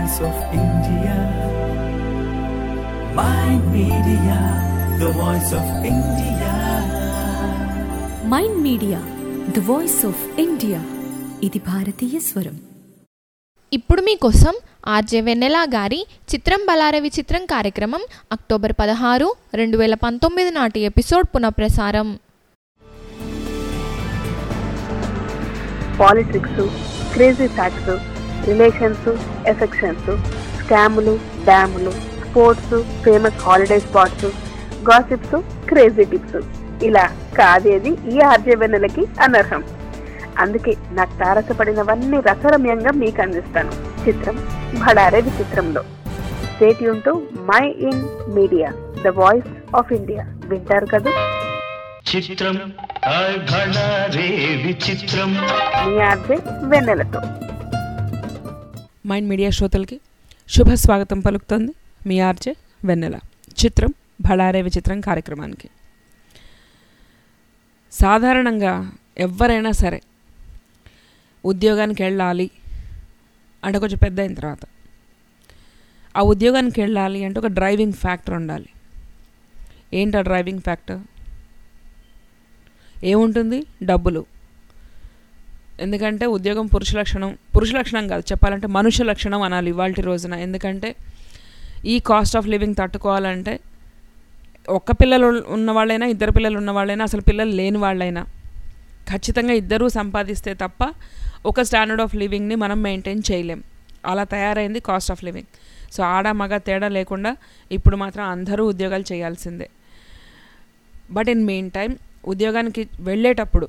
voice of India. Mind Media, the voice of India. Mind media the voice of India ఇది భారతీయ స్వరం ఇప్పుడు మీకోసం ఆర్జే వెన్నెలా గారి చిత్రం బలార విచిత్రం కార్యక్రమం అక్టోబర్ పదహారు రెండు వేల పంతొమ్మిది నాటి ఎపిసోడ్ పునఃప్రసారం politics crazy facts relations affections స్కాములు డ్యాములు sports famous holiday spots gossips crazy tips ఇలా కాదేది ఈ ఆర్జవెన్నెలకి అనర్హం అందుకే నాకు తారసపడినవన్నీ రసరమ్యంగా మీకు అందిస్తాను చిత్రం భడారే విచిత్రంలో స్టేట్ యూన్ to Mind Media the voice of India వింటారు కదా చిత్రం హాయ్ భళా రే విచిత్రం మీ ఆర్జే వెన్నెలతో మైండ్ మీడియా శ్రోతలకి శుభ స్వాగతం పలుకుతోంది మీ ఆర్జే వెన్నెల చిత్రం భళారే విచిత్రం కార్యక్రమానికి సాధారణంగా ఎవరైనా సరే ఉద్యోగానికి వెళ్ళాలి అంటే కొంచెం పెద్ద అయిన తర్వాత ఆ ఉద్యోగానికి వెళ్ళాలి అంటే ఒక డ్రైవింగ్ ఫ్యాక్టర్ ఉండాలి ఏంటి ఆ డ్రైవింగ్ ఫ్యాక్టర్ ఏముంటుంది డబ్బులు ఎందుకంటే ఉద్యోగం పురుష లక్షణం పురుష లక్షణం కాదు చెప్పాలంటే మనుష్య లక్షణం అనాలి ఇవాళ రోజున ఎందుకంటే ఈ కాస్ట్ ఆఫ్ లివింగ్ తట్టుకోవాలంటే ఒక్క పిల్లలు ఉన్న వాళ్ళైనా ఇద్దరు పిల్లలు ఉన్న వాళ్ళైనా అసలు పిల్లలు లేని వాళ్ళైనా ఖచ్చితంగా ఇద్దరూ సంపాదిస్తే తప్ప ఒక స్టాండర్డ్ ఆఫ్ లివింగ్ని మనం మెయింటైన్ చేయలేం అలా తయారైంది కాస్ట్ ఆఫ్ లివింగ్ సో ఆడ మగ తేడా లేకుండా ఇప్పుడు మాత్రం అందరూ ఉద్యోగాలు చేయాల్సిందే బట్ ఇన్ మెయిన్ టైం ఉద్యోగానికి వెళ్ళేటప్పుడు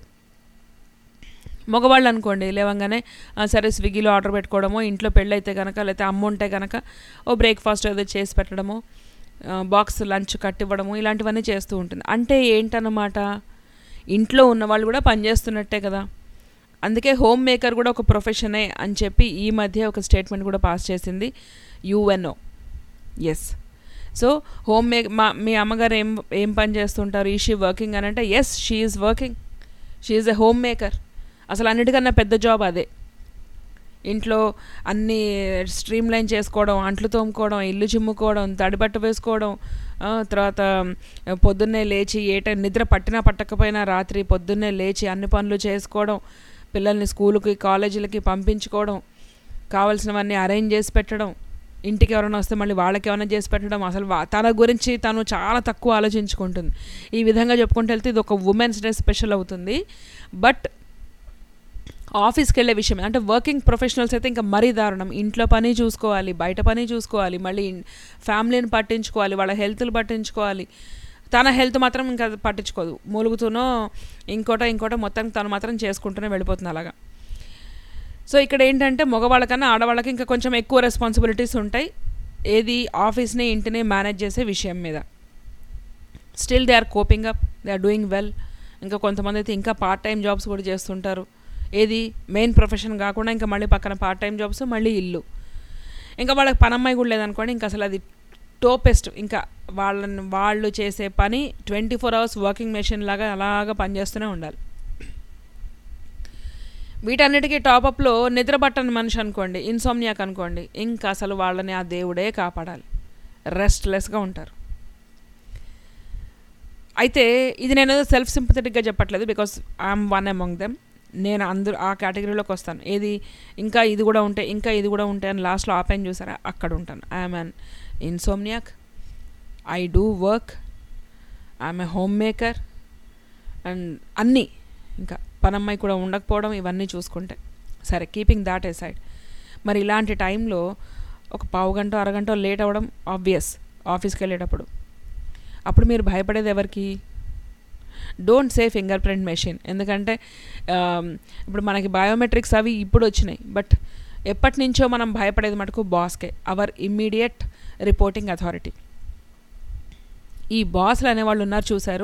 మగవాళ్ళు అనుకోండి లేవంగానే "ఆ, సరే స్విగ్గీలో ఆర్డర్ పెట్టుకోవడమో ఇంట్లో పెళ్ళి అయితే కనుక లేకపోతే అమ్మ ఉంటే కనుక ఓ బ్రేక్ఫాస్ట్ ఏదో చేసి పెట్టడమో ఆ, బాక్స్ లంచ్ కట్టివ్వడము ఇలాంటివన్నీ చేస్తూ ఉంటుంది అంటే ఏంటన్నమాట ఇంట్లో ఉన్నవాళ్ళు కూడా పనిచేస్తున్నట్టే కదా అందుకే హోమ్ మేకర్ కూడా ఒక ప్రొఫెషనే అని చెప్పి ఈ మధ్య ఒక స్టేట్మెంట్ కూడా పాస్ చేసింది you know yes so home maker మీ అమ్మగారు ఏం ఏం పని చేస్తుంటారు ఈ షీ వర్కింగ్ అని అంటే yes she is working she is a home maker అసలు అన్నిటికన్నా పెద్ద జాబ్ అదే ఇంట్లో అన్నీ స్ట్రీమ్ లైన్ చేసుకోవడం అంట్లు తోముకోవడం ఇల్లు చిమ్ముకోవడం తడిబట్ట వేసుకోవడం ఆ, తర్వాత ఆ, పొద్దున్నే లేచి ఏ టైం నిద్ర పట్టినా పట్టకపోయినా రాత్రి పొద్దున్నే లేచి అన్ని పనులు చేసుకోవడం పిల్లల్ని స్కూల్కి కాలేజీలకి పంపించుకోవడం కావాల్సినవన్నీ అరేంజ్ చేసి పెట్టడం ఇంటికి ఎవరైనా వస్తే మళ్ళీ వాళ్ళకి ఏమైనా చేసి పెట్టడం అసలు వా- తన గురించి తను చాలా తక్కువ ఆలోచించుకుంటుంది ఈ విధంగా చెప్పుకుంటూ వెళ్తే ఇది ఒక ఉమెన్స్ డే స్పెషల్ అవుతుంది బట్ ఆఫీస్కి వెళ్ళే విషయం అంటే వర్కింగ్ ప్రొఫెషనల్స్ అయితే ఇంకా మరీ దారుణం ఇంట్లో పని చూసుకోవాలి బయట పని చూసుకోవాలి మళ్ళీ ఇన్- ఫ్యామిలీని పట్టించుకోవాలి వాళ్ళ హెల్త్లు పట్టించుకోవాలి తన హెల్త్ మాత్రం ఇంకా పట్టించుకోదు మూలుగుతూనో ఇంకోటో ఇంకోటో మొత్తం తను మాత్రం చేసుకుంటూనే వెళ్ళిపోతుంది అలాగా సో ఇక్కడ ఏంటంటే మగవాళ్ళకన్నా ఆడవాళ్ళకి ఇంకా కొంచెం ఎక్కువ రెస్పాన్సిబిలిటీస్ ఉంటాయి ఏది ఆఫీస్ని ఇంటిని మేనేజ్ చేసే విషయం మీద still they are coping up they are doing well ఇంకా కొంతమంది అయితే ఇంకా పార్ట్ టైం జాబ్స్ కూడా చేస్తుంటారు ఏది మెయిన్ ప్రొఫెషన్ కాకుండా ఇంకా మళ్ళీ పక్కన పార్ట్ టైం జాబ్స్ మళ్ళీ ఇల్లు ఇంకా వాళ్ళకి పనమ్మాయి కూడా లేదనుకోండి ఇంకా అసలు అది టోపెస్ట్ ఇంకా వాళ్ళని వాళ్ళు చేసే పని twenty four hours working machine లాగా అలాగా పనిచేస్తూనే ఉండాలి వీటన్నిటికీ టాపప్లో నిద్రపట్టని మనిషి అనుకోండి ఇన్సోమ్నియాక్ అనుకోండి ఇంకా అసలు వాళ్ళని ఆ దేవుడే కాపాడాలి రెస్ట్లెస్గా ఉంటారు అయితే ఇది నేను సెల్ఫ్ సింపథెటిక్గా చెప్పట్లేదు because I'm one among them నేను అందరూ ఆ కేటగిరీలోకి వస్తాను ఏది ఇంకా ఇది కూడా ఉంటే ఇంకా ఇది కూడా ఉంటే అని లాస్ట్లో ఆపెన్ చూసారా అక్కడ ఉంటాను I'm an insomniac I do work I'm a home maker and అన్నీ ఇంకా పనమ్మాయి కూడా ఉండకపోవడం ఇవన్నీ చూసుకుంటే సరే కీపింగ్ దాట్ ఏ సైడ్ మరి ఇలాంటి టైంలో ఒక పావు గంట అరగంట లేట్ అవ్వడం ఆబ్వియస్ ఆఫీస్కి వెళ్ళేటప్పుడు అప్పుడు మీరు భయపడేది ఎవరికి don't say finger print machine ఎందుకంటే ఆమ్, ఇప్పుడు మనకి బయోమెట్రిక్స్ అవి ఇప్పుడు వచ్చినాయి బట్ ఎప్పటి నుంచో మనం భయపడేది మటుకు బాస్కే అవర్ ఇమ్మీడియట్ రిపోర్టింగ్ అథారిటీ ఈ బాస్లు అనేవాళ్ళు ఉన్నారు చూశారు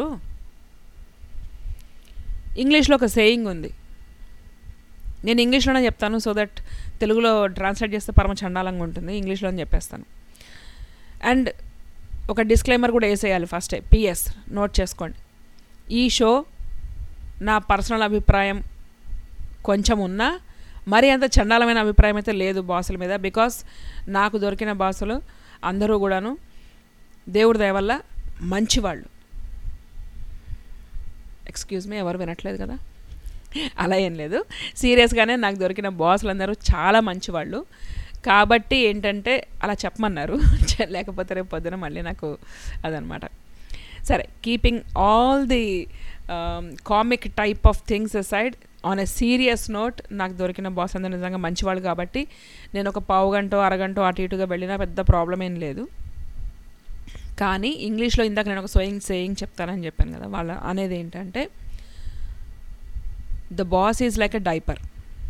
ఇంగ్లీష్లో ఒక సేయింగ్ ఉంది నేను ఇంగ్లీష్లోనే చెప్తాను సో దట్ తెలుగులో ట్రాన్స్లేట్ చేస్తే పరమ చండాలంగా ఉంటుంది ఇంగ్లీష్లోనే చెప్పేస్తాను అండ్ ఒక డిస్క్లైమర్ కూడా వేసేయాలి ఫస్టే పిఎస్ నోట్ చేసుకోండి ఈ షో నా పర్సనల్ అభిప్రాయం కొంచెం ఉన్నా మరి అంత చండాలమైన అభిప్రాయం అయితే లేదు బాసుల మీద బికాస్ నాకు దొరికిన బాసులు అందరూ కూడాను దేవుడి దయ వల్ల మంచివాళ్ళు ఎక్స్క్యూజ్ మీ ఎవరు వినట్లేదు కదా అలా ఏం లేదు సీరియస్గానే నాకు దొరికిన బాసులు అందరూ చాలా మంచివాళ్ళు కాబట్టి ఏంటంటే అలా చెప్పమన్నారు చె- లేకపోతే రేపు పొద్దున మళ్ళీ నాకు అదనమాట సరే keeping all the comic type of things aside on a serious note నాకు దొరికిన బాస్ అందరూ నిజంగా మంచివాళ్ళు కాబట్టి నేను ఒక పావు గంట అరగంట అటు ఇటుగా వెళ్ళినా పెద్ద ప్రాబ్లం ఏం లేదు కానీ ఇంగ్లీష్లో ఇందాక నేను ఒక స్వయింగ్ సేయింగ్ చెప్తానని చెప్పాను కదా వాళ్ళ అనేది ఏంటంటే the boss is like a diaper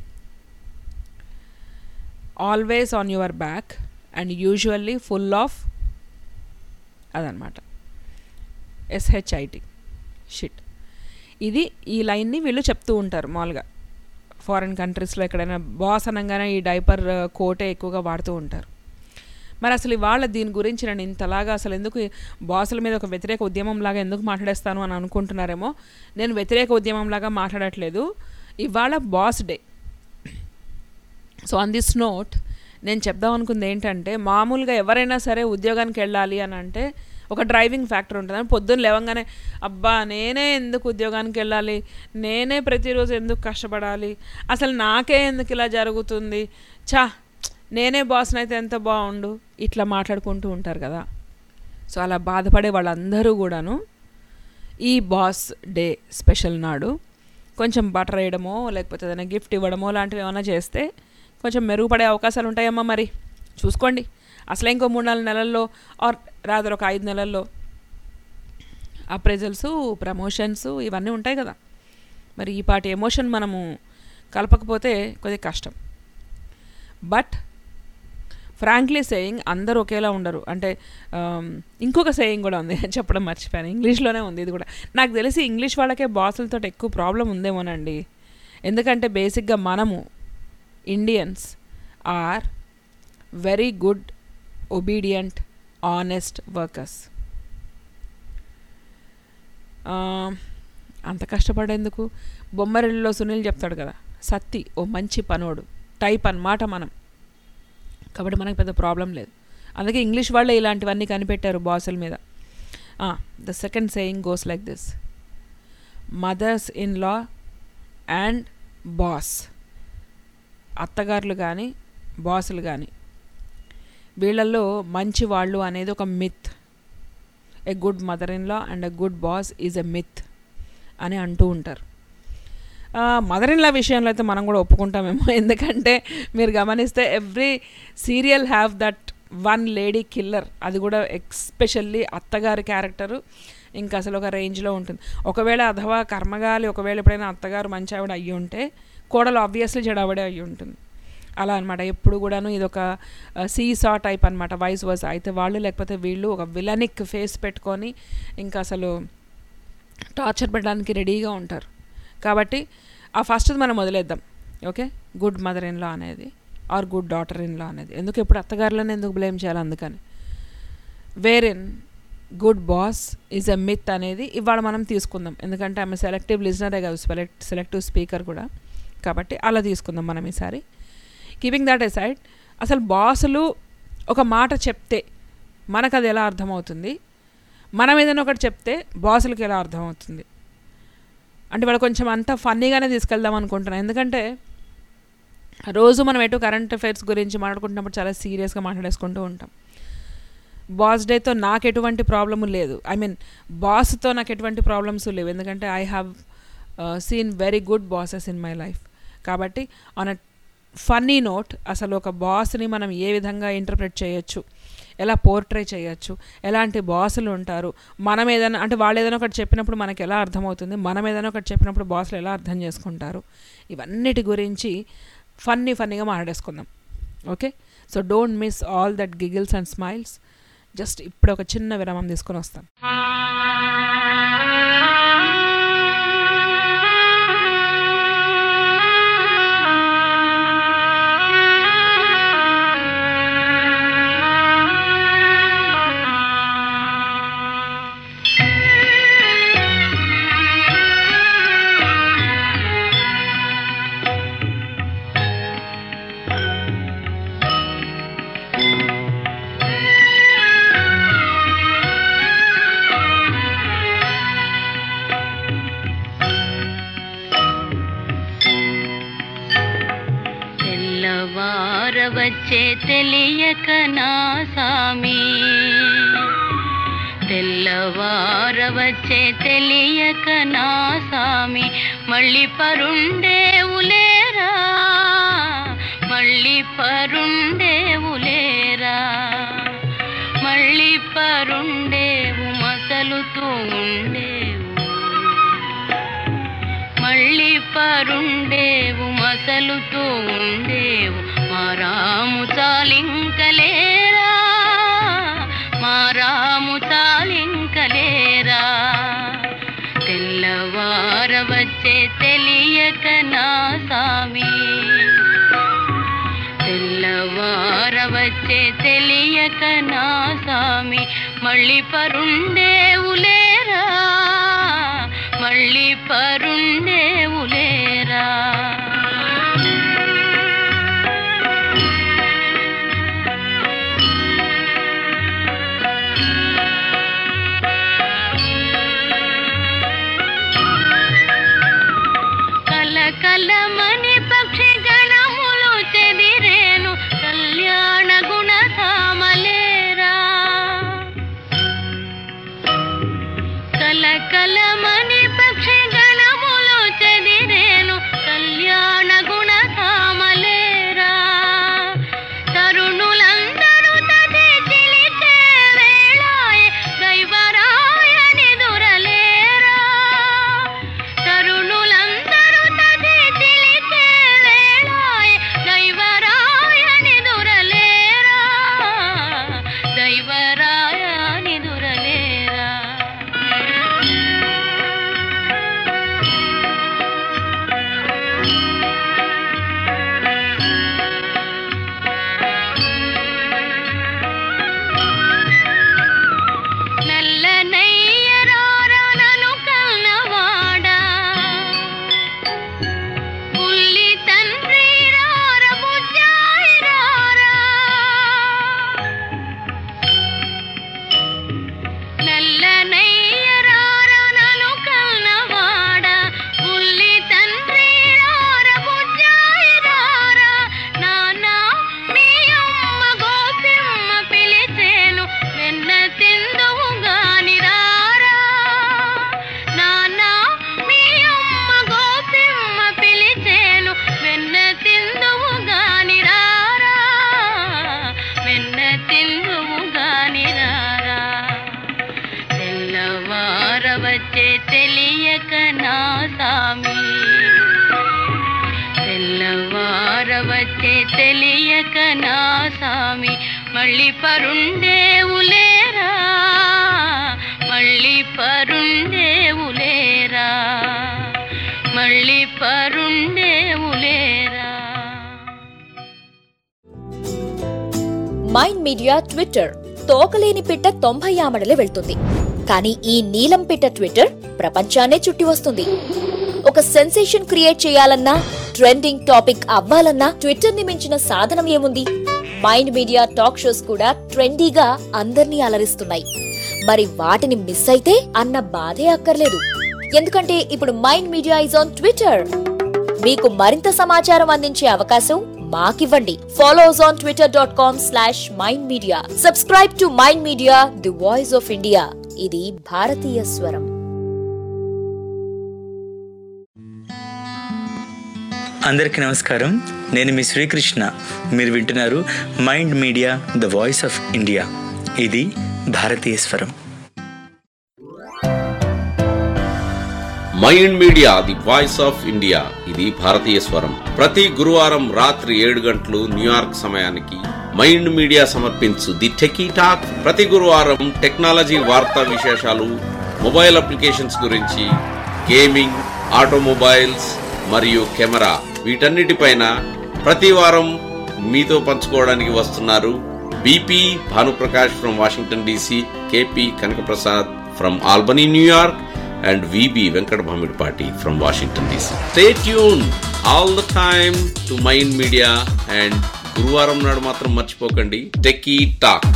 always on your back and usually full of అదనమాట ఎస్హెచ్ఐటి షిట్ ఇది ఈ లైన్ని వీళ్ళు చెప్తూ ఉంటారు మామూలుగా ఫారిన్ కంట్రీస్లో ఎక్కడైనా బాస్ అనగానే ఈ డైపర్ కోటే ఎక్కువగా వాడుతూ ఉంటారు మరి అసలు ఇవాళ దీని గురించి నేను ఇంతలాగా అసలు ఎందుకు బాసుల మీద ఒక వ్యతిరేక ఉద్యమం లాగా ఎందుకు మాట్లాడేస్తాను అని అనుకుంటున్నారేమో నేను వ్యతిరేక ఉద్యమం లాగా మాట్లాడట్లేదు ఇవాళ boss day so on this note నేను చెప్దాం అనుకుంది ఏంటంటే మామూలుగా ఎవరైనా సరే ఉద్యోగానికి వెళ్ళాలి అని అంటే ఒక డ్రైవింగ్ ఫ్యాక్టర్ ఉంటుంది అని పొద్దున్న లేవగానే అబ్బా నేనే ఎందుకు ఉద్యోగానికి వెళ్ళాలి నేనే ప్రతిరోజు ఎందుకు కష్టపడాలి అసలు నాకే ఎందుకు ఇలా జరుగుతుంది చా నేనే బాస్ని అయితే ఎంత బాగుండు ఇట్లా మాట్లాడుకుంటూ ఉంటారు కదా సో అలా బాధపడే వాళ్ళందరూ కూడాను ఈ బాస్ డే స్పెషల్ నాడు కొంచెం బటర్ వేయడమో లేకపోతే ఏదైనా గిఫ్ట్ ఇవ్వడమో లాంటివి ఏమైనా చేస్తే కొంచెం మెరుగుపడే అవకాశాలు ఉంటాయమ్మా మరి చూసుకోండి అసలే ఇంకో మూడు నాలుగు నెలల్లో ఆర్ రాదర్ ఒక ఐదు నెలల్లో అప్రైజల్స్ ప్రమోషన్స్ ఇవన్నీ ఉంటాయి కదా మరి ఈ పాటి ఎమోషన్ మనము కలపకపోతే కొద్దిగా కష్టం బట్ ఫ్రాంక్లీ సేయింగ్ అందరూ ఒకేలా ఉండరు అంటే ఆమ్, ఇంకొక సేయింగ్ కూడా ఉంది చెప్పడం మర్చిపోయాను ఇంగ్లీష్లోనే ఉంది ఇది కూడా నాకు తెలిసి ఇంగ్లీష్ వాళ్ళకే బాసులతో ఎక్కువ ప్రాబ్లం ఉందేమోనండి ఎందుకంటే బేసిక్గా మనము Indians are very good obedient honest workers అంత కష్టపడేందుకు బొమ్మరిల్లులో సునీల్ చెప్తాడు కదా సత్తి ఓ మంచి పనోడు టైప్ అన్నమాట మనం కాబట్టి మనకు పెద్ద ప్రాబ్లం లేదు అందుకే ఇంగ్లీష్ వాళ్ళే ఇలాంటివన్నీ కనిపెట్టారు బాసుల మీద the second saying goes like this mothers in law and boss అత్తగారులు కానీ బాసులు కానీ వీళ్ళల్లో మంచి వాళ్ళు అనేది ఒక myth a good mother in law and a good boss is a myth అని అంటూ ఉంటారు మదర్ ఇన్ లా విషయంలో అయితే మనం కూడా ఒప్పుకుంటామేమో ఎందుకంటే మీరు గమనిస్తే every serial have that one lady killer అది కూడా ఎక్స్పెషల్లీ అత్తగారి క్యారెక్టరు ఇంకా అసలు ఒక రేంజ్లో ఉంటుంది ఒకవేళ అథవా కర్మగాలి ఒకవేళ ఎప్పుడైనా అత్తగారు మంచి ఆవిడ అయ్యి ఉంటే కోడలు ఆబ్వియస్లీ చెడబడే అయ్యి ఉంటుంది అలా అనమాట ఎప్పుడు కూడాను ఇది ఒక సీసా టైప్ అనమాట వైస్ వర్స్ అయితే వాళ్ళు లేకపోతే వీళ్ళు ఒక విలనిక్ ఫేస్ పెట్టుకొని ఇంకా అసలు టార్చర్ పెట్టడానికి రెడీగా ఉంటారు కాబట్టి ఆ ఫస్ట్ మనం వదిలేద్దాం okay good mother in law అనేది or good daughter in law అనేది ఎందుకు ఎప్పుడు అత్తగారులను ఎందుకు బ్లేమ్ చేయాలి అందుకని వేరిన్ good boss is a myth అనేది ఇవాళ మనం తీసుకుందాం ఎందుకంటే ఆమె సెలెక్టివ్ లిజనరే కాదు సెలెక్ట్ సెలెక్టివ్ స్పీకర్ కూడా కాబట్టి అలా తీసుకుందాం మనం ఈసారి కీపింగ్ దట్ సైడ్ అసలు బాసులు ఒక మాట చెప్తే మనకు అది ఎలా అర్థమవుతుంది మనం ఏదైనా ఒకటి చెప్తే బాసులకి ఎలా అర్థమవుతుంది అంటే వాళ్ళు కొంచెం అంతా ఫన్నీగానే తీసుకెళ్దాం అనుకుంటున్నాను ఎందుకంటే రోజు మనం ఎటు కరెంట్ అఫైర్స్ గురించి మాట్లాడుకుంటున్నప్పుడు చాలా సీరియస్గా మాట్లాడేసుకుంటూ ఉంటాం బాస్ డేతో నాకు ఎటువంటి ప్రాబ్లము లేదు ఐ మీన్ బాస్తో నాకు ఎటువంటి ప్రాబ్లమ్స్ లేవు ఎందుకంటే I have seen very good bosses in my life కాబట్టి ఆన్ అ ఫన్నీ నోట్ అసలు ఒక బాస్ని మనం ఏ విధంగా ఇంటర్ప్రిట్ చేయొచ్చు ఎలా పోర్ట్రే చేయొచ్చు ఎలాంటి బాసులు ఉంటారు మనం ఏదైనా అంటే వాళ్ళు ఏదైనా ఒకటి చెప్పినప్పుడు మనకి ఎలా అర్థమవుతుంది మనం ఏదైనా ఒకటి చెప్పినప్పుడు బాసులు ఎలా అర్థం చేసుకుంటారు ఇవన్నిటి గురించి ఫన్నీ ఫన్నీగా మాట్లాడేసుకుందాం okay so don't miss all that giggles and smiles just ఇప్పుడు ఒక చిన్న విరామం తీసుకొని వస్తాను వచ్చే తెలియక నా సామి తెల్లవార వచ్చే తెలియక నా సామి మళ్ళీ పరుండేవులేరా మళ్ళీ పరుండేవులేరా మళ్ళీ పరుండేవు మసలుతూ ఉండేవు మళ్ళీ పరుండేవు మసలుతూ ఉండేవు మారాము చాలింకలేరా మారాము చాలింకలేరా తెల్లవార వచ్చే తెలియక నా సామి తెల్లవార వచ్చే తెలియక నా సామి మళ్ళీ పరుండేవులేరా మళ్ళీ పరుండేవులేరా కలకలమని పక్షి గణములు చెదిరేను కళ్యాణ గుణధామలేరా కలకలమని పక్షి గణములు చెదిరేను కళ్యాణ గుణధామలేరా తరుణులందరూ తది చిలిచే వేళాయే దైవరాయని దురలేరా తరుణులందరూ తది చిలిచే వేళాయే దైవరాయని దురలేరా దైవరాయని దురలేరా నల్లనయ్యరారా నన్ను కన్నవాడా పుల్లి తండ్రి రార బుజ్జాయి రారా నల్లనయ్యరారా నన్ను కన్నవాడా పుల్లి తండ్రి రార బుజ్జాయి రారా నాన్న మీ అమ్మ గోపిమ్మ పిలిచేను వెన్న తిందువు గాని రారా నాన్న మీ అమ్మ గోపిమ్మ పిలిచేను వెన్న తిందువు గాని రారా వెన్న తిందువు గాని రారా తెల్లవార వచ్చే తెలియక నా సామి తెల్లవార వచ్చే తెలియక నా సామి మళ్ళీ పరుండేవులేరా మళ్ళీ పరుండేవులేరా మళ్ళీ పరుండేవులేరా మైండ్ మీడియా ట్విట్టర్ తోకలేని పిట్ట తొంభై ఆమడలే వెళ్తుంది కానీ ఈ నీలం పిట్ట ట్విట్టర్ ప్రపంచాన్నే చుట్టి వస్తుంది ఒక సెన్సేషన్ క్రియేట్ చేయాలన్నా ట్రెండింగ్ టాపిక్ అవ్వాలన్నా ట్విట్టర్ ని మించిన సాధనం ఏముంది మైండ్ మీడియా టాక్ షోస్ కూడా ట్రెండీగా అందర్నీ అలరిస్తున్నాయి మరి వాటిని మిస్ అయితే అన్న బాధే అక్కర్లేదు ఎందుకంటే ఇప్పుడు mind media is on Twitter మీకు మరింత సమాచారం అందించే అవకాశం మాకివ్వండి follows on Twitter dot com slash mind media subscribe to mind media the voice of India ఇది భారతీయ స్వరం అందరికీ నమస్కారం నేను మీ శ్రీకృష్ణ మీరు వింటున్నారు mind media the voice of India ఇది భారతీయ స్వరం mind media the voice of India ఇది భారతీయ స్వరం ప్రతి గురువారం రాత్రి ఏడు గంటలు న్యూయార్క్ సమయానికి మైండ్ మీడియా సమర్పించు ది టెకీ టాక్ ప్రతి గురువారం టెక్నాలజీ వార్తా విశేషాలు మొబైల్ అప్లికేషన్స్ గురించి గేమింగ్ ఆటోమొబైల్స్ మరియు కెమెరా వీటన్నిటిపైన ప్రతి వారం మీతో పంచుకోవడానికి వస్తున్నారు BP Bhanuprakash from Washington DC KP Kanakaprasad from Albany New York and VB Venkat Bhamidpati from Washington DC. Stay tuned all the time to Mind Media and గురువారం నాడు మాత్రం మర్చిపోకండి టెక్కీ టాక్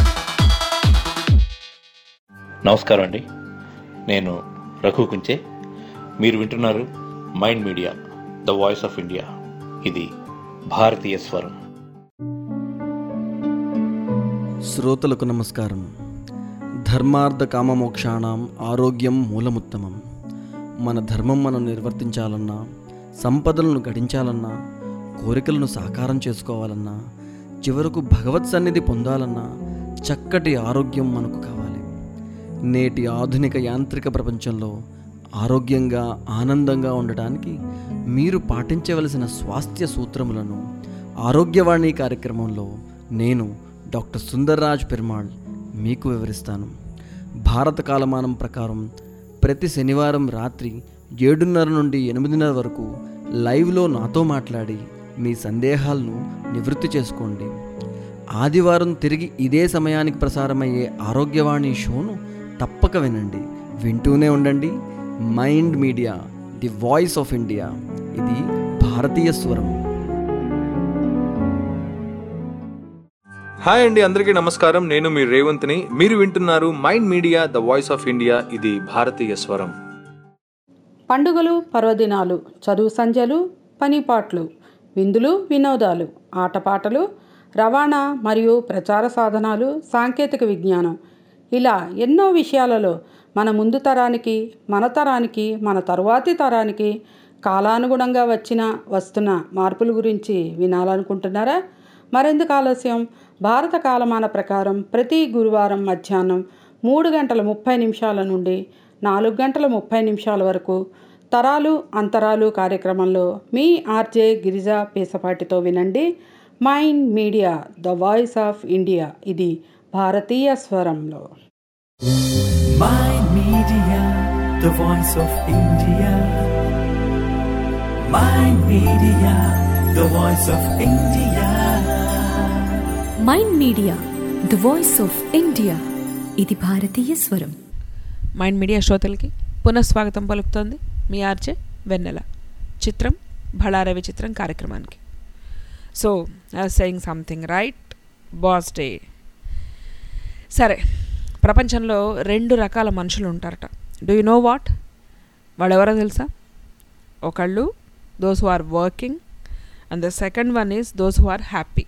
నమస్కారం అండి నేను రఘు కుంచే మీరు వింటున్నారు mind media the voice of India ఇది భారతీయ స్వరం శ్రోతలకు నమస్కారం ధర్మార్థ కామమోక్షాణం ఆరోగ్యం మూలముత్తమం మన ధర్మం మనం నిర్వర్తించాలన్నా సంపదలను గడించాలన్నా కోరికలను సాకారం చేసుకోవాలన్నా చివరకు భగవత్ సన్నిధి పొందాలన్నా చక్కటి ఆరోగ్యం మనకు కావాలి నేటి ఆధునిక యాంత్రిక ప్రపంచంలో ఆరోగ్యంగా ఆనందంగా ఉండటానికి మీరు పాటించవలసిన స్వాస్థ్య సూత్రములను ఆరోగ్యవాణి కార్యక్రమంలో నేను డాక్టర్ సుందర్రాజ్ పెరుమాళ్ మీకు వివరిస్తాను భారత కాలమానం ప్రకారం ప్రతి శనివారం రాత్రి ఏడున్నర నుండి ఎనిమిదిన్నర వరకు లైవ్లో నాతో మాట్లాడి మీ సందేహాలను నివృత్తి చేసుకోండి ఆదివారం తిరిగి ఇదే సమయానికి ప్రసారమయ్యే ఆరోగ్యవాణి షోను తప్పక వినండి వింటూనే ఉండండి mind media the voice of India ఇది భారతీయ స్వరం హాయ్ అండి అందరికీ నమస్కారం నేను మీ రేవంత్ని మీరు వింటున్నారు mind media the voice of India ఇది భారతీయ స్వరం పండుగలు పర్వదినాలు చదువు సంధ్యలు పనిపాట్లు విందులు వినోదాలు ఆటపాటలు రవాణా మరియు ప్రచార సాధనాలు సాంకేతిక విజ్ఞానం ఇలా ఎన్నో విషయాలలో మన ముందు తరానికి మన తరానికి మన తరువాతి తరానికి కాలానుగుణంగా వచ్చిన వస్తున్న మార్పుల గురించి వినాలనుకుంటున్నారా మరెందుకు ఆలస్యం భారత కాలమాన ప్రకారం ప్రతి గురువారం మధ్యాహ్నం మూడు గంటల ముప్పై నిమిషాల నుండి నాలుగు గంటల ముప్పై నిమిషాల వరకు తరాలు అంతరాలు కార్యక్రమంలో మీ ఆర్జే గిరిజా పేసపాటితో వినండి Mind media the voice of India ఇది భారతీయ స్వరంలో Mind Media, the voice of India. Mind Media, the voice of India. Mind media the voice of India ఇది భారతీయ స్వరం మైండ్ మీడియా శ్రోతలకి పునఃస్వాగతం పలుకుతోంది మీ ఆర్జే వెన్నెల చిత్రం భళారవి చిత్రం కార్యక్రమానికి so I saying something right boss day సరే ప్రపంచంలో రెండు రకాల మనుషులు ఉంటారట డూ యు నో వాట్ వాళ్ళెవరో తెలుసా ఒకళ్ళు those who are working and the second one is those who are happy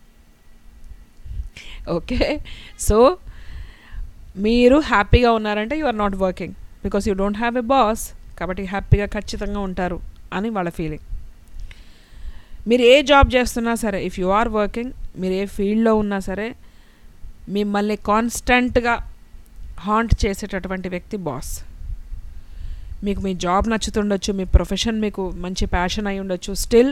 okay so మీరు హ్యాపీగా ఉన్నారంటే you are not working because you don't have a boss కాబట్టి హ్యాపీగా ఖచ్చితంగా ఉంటారు అని వాళ్ళ ఫీలింగ్ మీరు ఏ జాబ్ చేస్తున్నా సరే ఇఫ్ యు ఆర్ వర్కింగ్ మీరు ఏ ఫీల్డ్లో ఉన్నా సరే మిమ్మల్ని కాన్స్టెంట్గా హాంట్ చేసేటటువంటి వ్యక్తి బాస్ మీకు మీ జాబ్ నచ్చుతుండొచ్చు మీ ప్రొఫెషన్ మీకు మంచి ప్యాషన్ అయి ఉండొచ్చు స్టిల్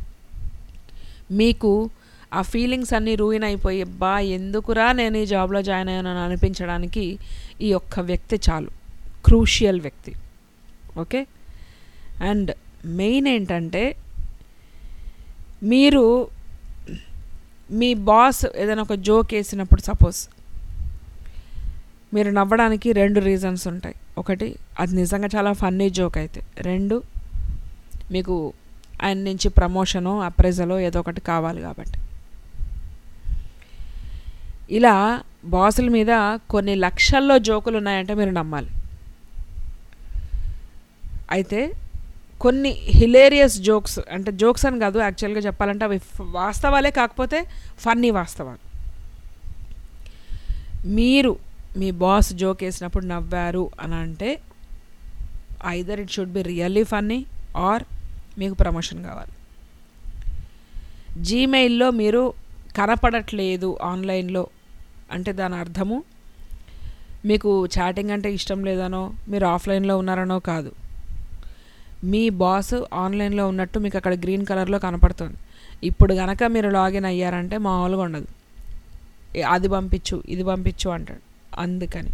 మీకు ఆ ఫీలింగ్స్ అన్నీ రూయిన్ అయిపోయి బా ఎందుకురా నేను ఈ జాబ్లో జాయిన్ అయ్యానని అనిపించడానికి ఈ ఒక్క వ్యక్తి చాలు క్రూషియల్ వ్యక్తి ఓకే అండ్ మెయిన్ ఏంటంటే మీరు మీ బాస్ ఏదైనా ఒక జోక్ వేసినప్పుడు సపోజ్ మీరు నవ్వడానికి రెండు రీజన్స్ ఉంటాయి ఒకటి అది నిజంగా చాలా ఫన్నీ జోక్ అయితే రెండు మీకు ఆయన నుంచి ప్రమోషనో అప్రైజలో ఏదో ఒకటి కావాలి కాబట్టి ఇలా బాసుల మీద కొన్ని లక్షల్లో జోకులు ఉన్నాయంటే మీరు నమ్మాలి అయితే కొన్ని హిలేరియస్ జోక్స్ అంటే జోక్స్ అని కాదు యాక్చువల్గా చెప్పాలంటే అవి వాస్తవాలే కాకపోతే ఫన్నీ వాస్తవాలు మీరు మీ బాస్ జోక్ వేసినప్పుడు నవ్వారు అని అంటే either it should be really funny or మీకు ప్రమోషన్ కావాలి జీమెయిల్లో మీరు కనపడట్లేదు ఆన్లైన్లో అంటే దాని అర్థము మీకు చాటింగ్ అంటే ఇష్టం లేదనో మీరు ఆఫ్లైన్లో ఉన్నారనో కాదు మీ బాస్ ఆన్లైన్లో ఉన్నట్టు మీకు అక్కడ గ్రీన్ కలర్లో కనపడుతుంది ఇప్పుడు కనుక మీరు లాగిన్ అయ్యారంటే మామూలుగా ఉండదు అది పంపించు ఇది పంపించు అంటాడు అందుకని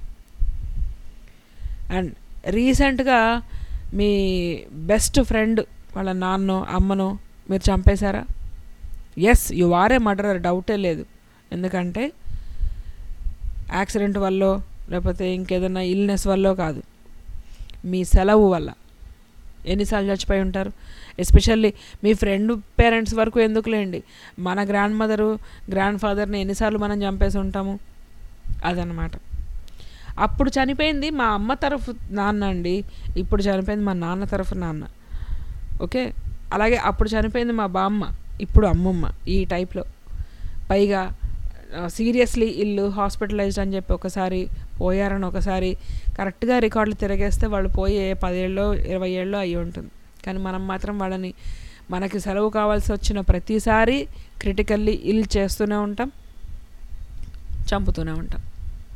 అండ్ రీసెంట్గా మీ బెస్ట్ ఫ్రెండ్ వాళ్ళ నాన్నో అమ్మనో మీరు చంపేశారా yes you are a murderer డౌటే లేదు ఎందుకంటే యాక్సిడెంట్ వల్ల లేకపోతే ఇంకేదైనా ఇల్నెస్ వల్ల కాదు మీ సెలవు వల్ల ఎన్నిసార్లు చచ్చిపోయి ఉంటారు ఎస్పెషల్లీ మీ ఫ్రెండ్ పేరెంట్స్ వరకు ఎందుకులేండి మన గ్రాండ్ మదరు గ్రాండ్ ఫాదర్ని ఎన్నిసార్లు మనం చంపేసి ఉంటాము అదనమాట అప్పుడు చనిపోయింది మా అమ్మ తరఫు నాన్న అండి ఇప్పుడు చనిపోయింది మా నాన్న తరఫు నాన్న ఓకే అలాగే అప్పుడు చనిపోయింది మా బామ్మ ఇప్పుడు అమ్మమ్మ ఈ టైప్లో పైగా సీరియస్లీ ఇల్లు హాస్పిటలైజ్డ్ అని చెప్పి ఒకసారి పోయారని ఒకసారి కరెక్ట్గా రికార్డులు తిరగేస్తే వాళ్ళు పోయే పదేళ్ళలో ఇరవై ఏళ్ళలో అయ్యి ఉంటుంది కానీ మనం మాత్రం వాళ్ళని మనకి సెలవు కావాల్సి వచ్చిన ప్రతిసారి క్రిటికల్లీ ఇల్ చేస్తూనే ఉంటాం చంపుతూనే ఉంటాం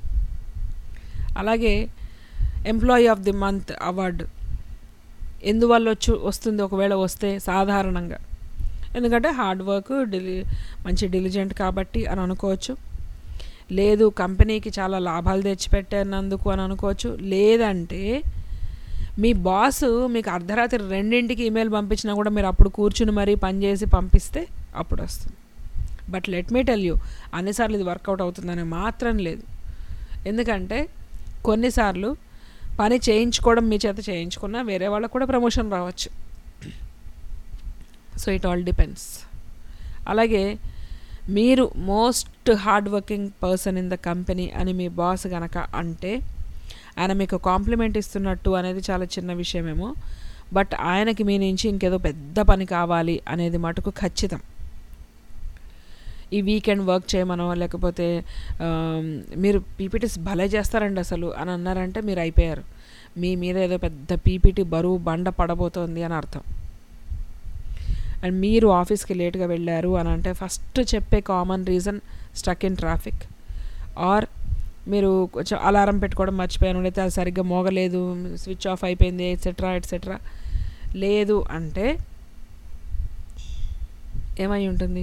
అలాగే employee of the month award ఎందువల్ల వచ్చి వస్తుంది ఒకవేళ వస్తే సాధారణంగా ఎందుకంటే హార్డ్ వర్క్ డిలి మంచి డిలిజెంట్ కాబట్టి అని అనుకోవచ్చు లేదు కంపెనీకి చాలా లాభాలు తెచ్చిపెట్టినందుకు అని అనుకోవచ్చు లేదంటే మీ బాస్ మీకు అర్ధరాత్రి రెండింటికి ఈమెయిల్ పంపించినా కూడా మీరు అప్పుడు కూర్చుని మరీ పనిచేసి పంపిస్తే అప్పుడు వస్తుంది but let me tell you అన్నిసార్లు ఇది వర్కౌట్ అవుతుందని మాత్రం లేదు ఎందుకంటే కొన్నిసార్లు పని చేయించుకోవడం మీ చేత చేయించుకున్నా వేరే వాళ్ళకు కూడా ప్రమోషన్ రావచ్చు సో ఇట్ ఆల్ డిపెండ్స్ అలాగే మీరు most hard working person in the company అని మీ బాస్ గనక అంటే ఆయన మీకు కాంప్లిమెంట్ ఇస్తున్నట్టు అనేది చాలా చిన్న విషయమేమో బట్ ఆయనకి మీ నుంచి ఇంకేదో పెద్ద పని కావాలి అనేది మటుకు ఖచ్చితం ఈ వీకెండ్ వర్క్ చేయమనో లేకపోతే మీరు పీపీటీస్ భలే చేస్తారండి అసలు అని అన్నారంటే మీరు అయిపోయారు మీ మీద ఏదో పెద్ద పీపీటీ బరువు బండ పడబోతోంది అని అర్థం అండ్ మీరు ఆఫీస్కి లేట్గా వెళ్ళారు అని అంటే ఫస్ట్ చెప్పే common reason stuck in traffic or మీరు కొంచెం అలారం పెట్టుకోవడం మర్చిపోయాను లేకపోతే అది సరిగ్గా మోగలేదు స్విచ్ ఆఫ్ అయిపోయింది ఎట్సెట్రా ఎట్సెట్రా లేదు అంటే ఏమై ఉంటుంది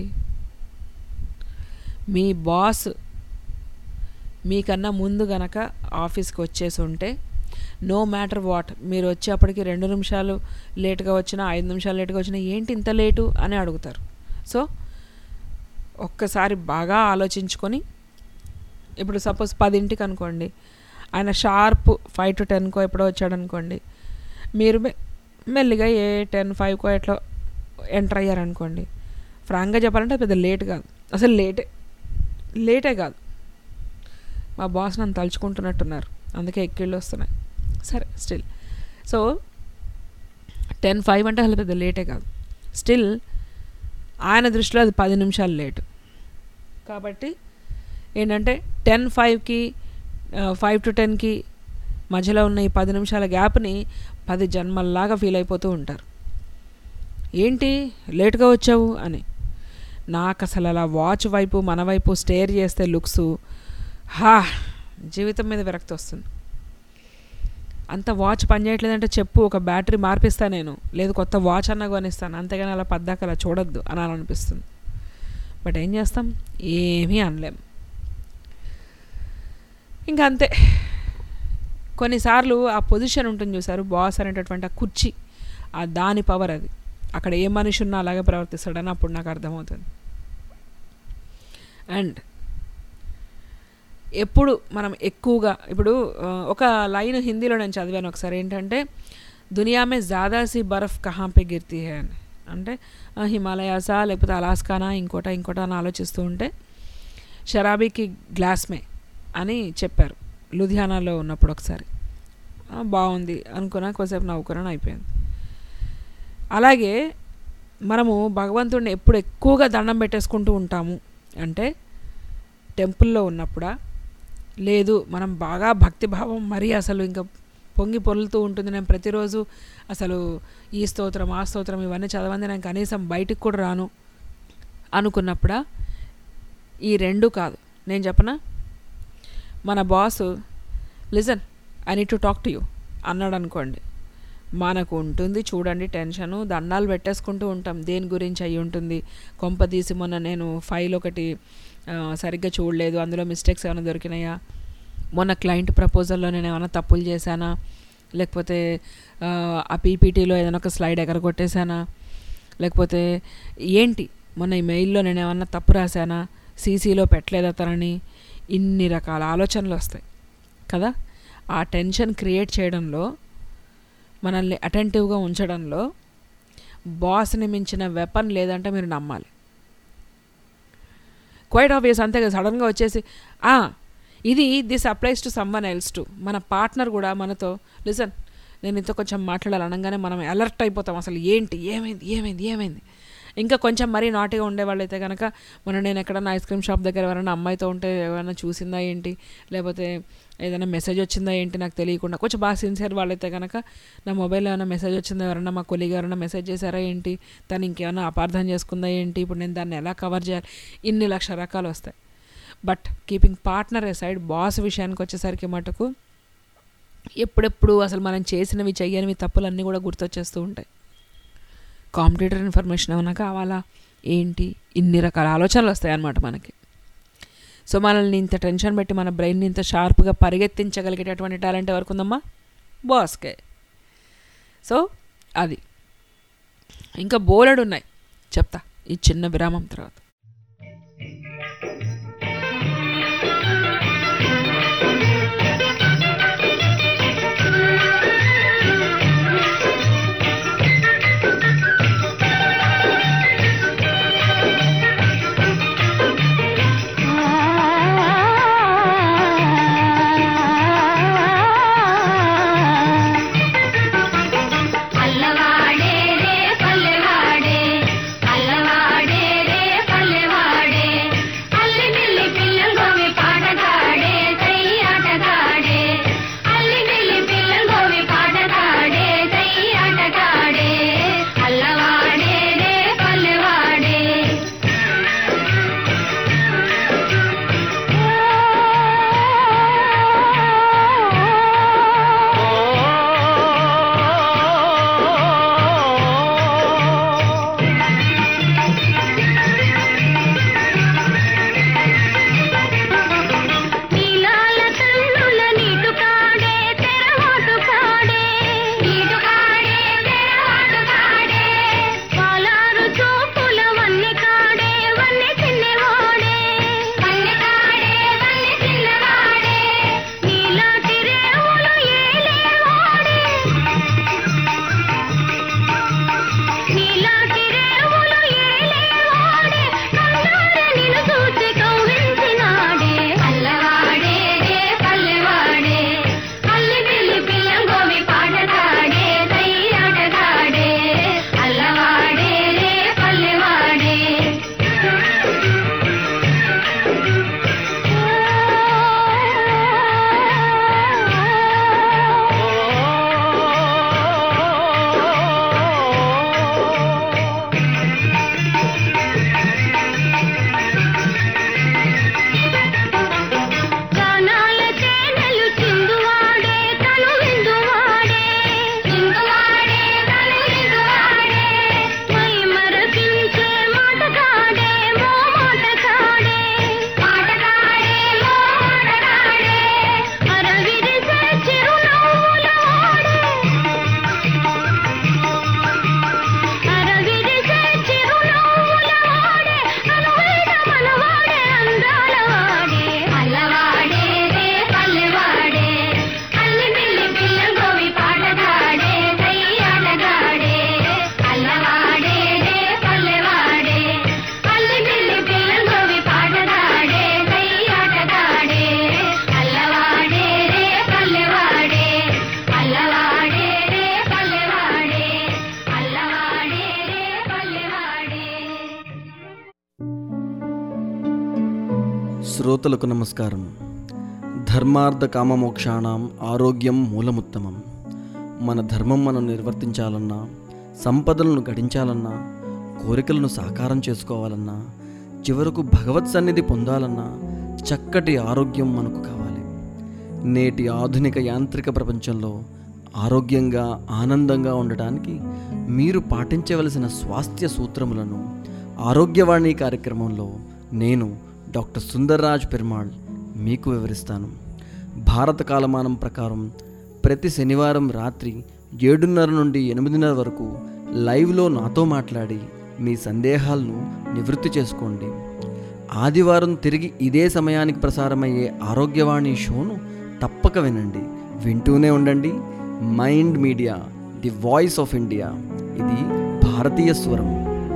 మీ బాస్ మీకన్నా ముందు గనక ఆఫీస్కి వచ్చేసి ఉంటే నో మ్యాటర్ వాట్ మీరు వచ్చేప్పటికి రెండు నిమిషాలు లేట్గా వచ్చినా ఐదు నిమిషాలు లేట్గా వచ్చినా ఏంటి ఇంత లేటు అని అడుగుతారు సో ఒక్కసారి బాగా ఆలోచించుకొని ఇప్పుడు సపోజ్ పదింటికి అనుకోండి ఆయన షార్ప్ ఫైవ్ టు టెన్కో ఎప్పుడో వచ్చాడు అనుకోండి మీరు మెల్లిగా ఏ టెన్ ఫైవ్కో ఎట్లా ఎంటర్ అయ్యారనుకోండి ఫ్రాంక్గా చెప్పాలంటే పెద్ద లేట్ కాదు అసలు లేటే లేటే కాదు మా బాస్ నన్ను తలుచుకుంటున్నట్టున్నారు అందుకే ఎక్కిళ్ళు వస్తున్నాయి సరే స్టిల్ సో టెన్ ఫైవ్ అంటే అసలు పెద్ద లేటే కాదు స్టిల్ ఆయన దృష్టిలో అది పది నిమిషాలు లేటు కాబట్టి ఏంటంటే టెన్ ఫైవ్కి ఫైవ్ టు టెన్కి మధ్యలో ఉన్న ఈ పది నిమిషాల గ్యాప్ని పది జన్మల్లాగా ఫీల్ అయిపోతూ ఉంటారు ఏంటి లేట్గా వచ్చావు అని నాకు అసలు అలా వాచ్ వైపు మన వైపు స్టేర్ చేస్తే లుక్స్ హా జీవితం మీద విరక్తి వస్తుంది అంత వాచ్ పనిచేయట్లేదంటే చెప్పు ఒక బ్యాటరీ మార్పిస్తా నేను లేదు కొత్త వాచ్ అన్నా కొనిస్తాను అంతేగాని అలా పద్దాక అలా చూడొద్దు అని అనిపిస్తుంది బట్ ఏం చేస్తాం ఏమీ అనలేం ఇంకా అంతే కొన్నిసార్లు ఆ పొజిషన్ ఉంటుంది చూసారు బాస్ అనేటటువంటి ఆ కుర్చీ ఆ దాని పవర్ అది అక్కడ ఏ మనిషి ఉన్నా అలాగే ప్రవర్తిస్తాడని అప్పుడు నాకు అర్థమవుతుంది అండ్ ఎప్పుడు మనం ఎక్కువగా ఇప్పుడు ఒక లైన్ హిందీలో నేను చదివాను ఒకసారి ఏంటంటే దునియా మే జాదాసి బర్ఫ్ కహాం పే గిర్తీ హే అని అంటే హిమాలయాసా లేకపోతే అలాస్కానా ఇంకోట ఇంకోట అని ఆలోచిస్తూ ఉంటే షరాబీకి గ్లాస్మే అని చెప్పారు లుధియానాలో ఉన్నప్పుడు ఒకసారి బాగుంది అనుకున్నా కొద్దిసేపు నవ్వుకున్నా అయిపోయింది అలాగే మనము భగవంతుడిని ఎప్పుడు ఎక్కువగా దండం పెట్టేసుకుంటూ ఉంటాము అంటే టెంపుల్లో ఉన్నప్పుడా లేదు మనం బాగా భక్తిభావం మరీ అసలు ఇంకా పొంగి పొరులుతూ ఉంటుంది నేను ప్రతిరోజు అసలు ఈ స్తోత్రం ఆ స్తోత్రం ఇవన్నీ చదవండి నేను కనీసం బయటికి కూడా రాను అనుకున్నప్పుడా ఈ రెండు కాదు నేను చెప్పనా మన boss listen I need to talk to you అన్నాడు అనుకోండి మనకు ఉంటుంది చూడండి టెన్షను దండాలు పెట్టేసుకుంటూ ఉంటాం దేని గురించి అయి ఉంటుంది కొంప తీసి మొన్న నేను ఫైల్ ఒకటి సరిగ్గా చూడలేదు అందులో మిస్టేక్స్ ఏమైనా దొరికినాయా మొన్న క్లయింట్ ప్రపోజల్లో నేను ఏమైనా తప్పులు చేశానా లేకపోతే ఆ పీపీటీలో ఏదైనా ఒక స్లైడ్ ఎగరగొట్టేశానా లేకపోతే ఏంటి మొన్న ఈ మెయిల్లో నేను ఏమన్నా తప్పు రాశానా సీసీలో పెట్టలేదు అతనని ఇన్ని రకాల ఆలోచనలు వస్తాయి కదా ఆ టెన్షన్ క్రియేట్ చేయడంలో మనల్ని అటెంటివ్గా ఉంచడంలో బాస్ని మించిన వెపన్ లేదంటే మీరు నమ్మాలి క్వైట్ ఆబ్వియస్ అంతే కదా సడన్గా వచ్చేసి ఇది this applies to someone else to మన పార్ట్నర్ కూడా మనతో లిజన్ నేను ఇంత కొంచెం మాట్లాడాలి అనగానే మనం అలర్ట్ అయిపోతాం అసలు ఏంటి ఏమైంది ఏమైంది ఏమైంది ఇంకా కొంచెం మరీ నాటిగా ఉండేవాళ్ళు అయితే కనుక మొన్న నేను ఎక్కడన్నా ఐస్ క్రీమ్ షాప్ దగ్గర ఎవరైనా అమ్మాయితో ఉంటే ఏమైనా చూసిందా ఏంటి లేకపోతే ఏదైనా మెసేజ్ వచ్చిందా ఏంటి నాకు తెలియకుండా కొంచెం బాగా సిన్సియర్ వాళ్ళైతే కనుక నా మొబైల్లో ఏమైనా మెసేజ్ వచ్చిందా ఎవరైనా మా కొలీగ్ ఎవరైనా మెసేజ్ చేశారా ఏంటి తను ఇంకేమైనా అపార్థం చేసుకుందా ఏంటి ఇప్పుడు నేను దాన్ని ఎలా కవర్ చేయాలి ఇన్ని లక్ష రకాలు వస్తాయి but keeping partner side boss విషయానికి వచ్చేసరికి మటుకు ఎప్పుడెప్పుడు అసలు మనం చేసినవి చెయ్యనివి తప్పులన్నీ కూడా గుర్తొచ్చేస్తూ ఉంటాయి కాంపిటేటర్ ఇన్ఫర్మేషన్ ఏమైనా కావాలా ఏంటి ఇన్ని రకాల ఆలోచనలు వస్తాయి అన్నమాట మనకి సో మనల్ని ఇంత టెన్షన్ పెట్టి మన బ్రెయిన్ని ఇంత షార్ప్గా పరిగెత్తించగలిగేటటువంటి టాలెంట్ ఎవరికి ఉందమ్మా బాస్కే సో అది ఇంకా బోలెడు ఉన్నాయి చెప్తా ఈ చిన్న విరామం తర్వాత అల్లవాడే రే పల్లెవాడే అల్లవాడే రే పల్లెవాడే అల్లి బిల్లి పిల్లంగోవి పాటగాడే కై ఆటగాడే అల్లి బిల్లి పిల్లంగోవి పాటగాడే కై ఆటగాడే అల్లవాడే రే పల్లెవాడే నీలాల కన్నుల నీటు కాడే తెరవాటు కాడే నీటు కాడే తెరవాటు కాడే పాలారు చూపుల వన్నె కాడే వన్నె చిన్నవాడే వన్నె కాడే వన్నె చిన్నవాడే నీలాటి రేవులు ఏలేవాడే నీలాటి రేవులు ఏలేవాడే కన్నార నిన్ను చూసి కౌగిలించినాడే అల్లవాడే రే పల్లెవాడే అల్లి బిల్లి పిల్లంగోవి పాటగాడే కయ్యాటగాడే అల్లవాడే రే పల్లెవాడే గానాల తేనెలు చిందువాడే తను విందువాడే చిందువాడే తను విందువాడే మై మరపించే మాటగాడే మో మాటగాడే మాటగాడే మో మాటగాడే అరవిరిసే చిరునవ్వులవాడే అరవిరిసే చిరునవ్వులవాడే అనువైన మనవాడే అందాలవాడే అల్లవాడే రే పల్లెవాడే అల్లి బిల్లి పిల్లంగోవి పాటగాడే కయ్యాటగాడే అల్లవాడే రే పల్లెవాడే అల్లి బిల్లి పిల్లంగోవి పాటగాడే కయ్యాటగాడే అల్లవాడే రే పల్లెవాడే అల్లవాడే రే పల్లెవాడే అల్లవాడే రే పల్లెవాడే శ్రోతలకు నమస్కారం ధర్మార్థ కామమోక్షాణం ఆరోగ్యం మూలముత్తమం మన ధర్మం మనం నిర్వర్తించాలన్నా సంపదలను గడించాలన్నా కోరికలను సాకారం చేసుకోవాలన్నా చివరకు భగవత్ సన్నిధి పొందాలన్నా చక్కటి ఆరోగ్యం మనకు కావాలి నేటి ఆధునిక యాంత్రిక ప్రపంచంలో ఆరోగ్యంగా ఆనందంగా ఉండటానికి మీరు పాటించవలసిన స్వాస్థ్య సూత్రములను ఆరోగ్యవాణి కార్యక్రమంలో నేను డాక్టర్ సుందర్రాజ్ పెరుమాళ్ మీకు వివరిస్తాను భారత కాలమానం ప్రకారం ప్రతి శనివారం రాత్రి ఏడున్నర నుండి ఎనిమిదిన్నర వరకు లైవ్లో నాతో మాట్లాడి మీ సందేహాలను నివృత్తి చేసుకోండి ఆదివారం తిరిగి ఇదే సమయానికి ప్రసారమయ్యే ఆరోగ్యవాణి షోను తప్పక వినండి వింటూనే ఉండండి mind media the voice of India ఇది భారతీయ స్వరం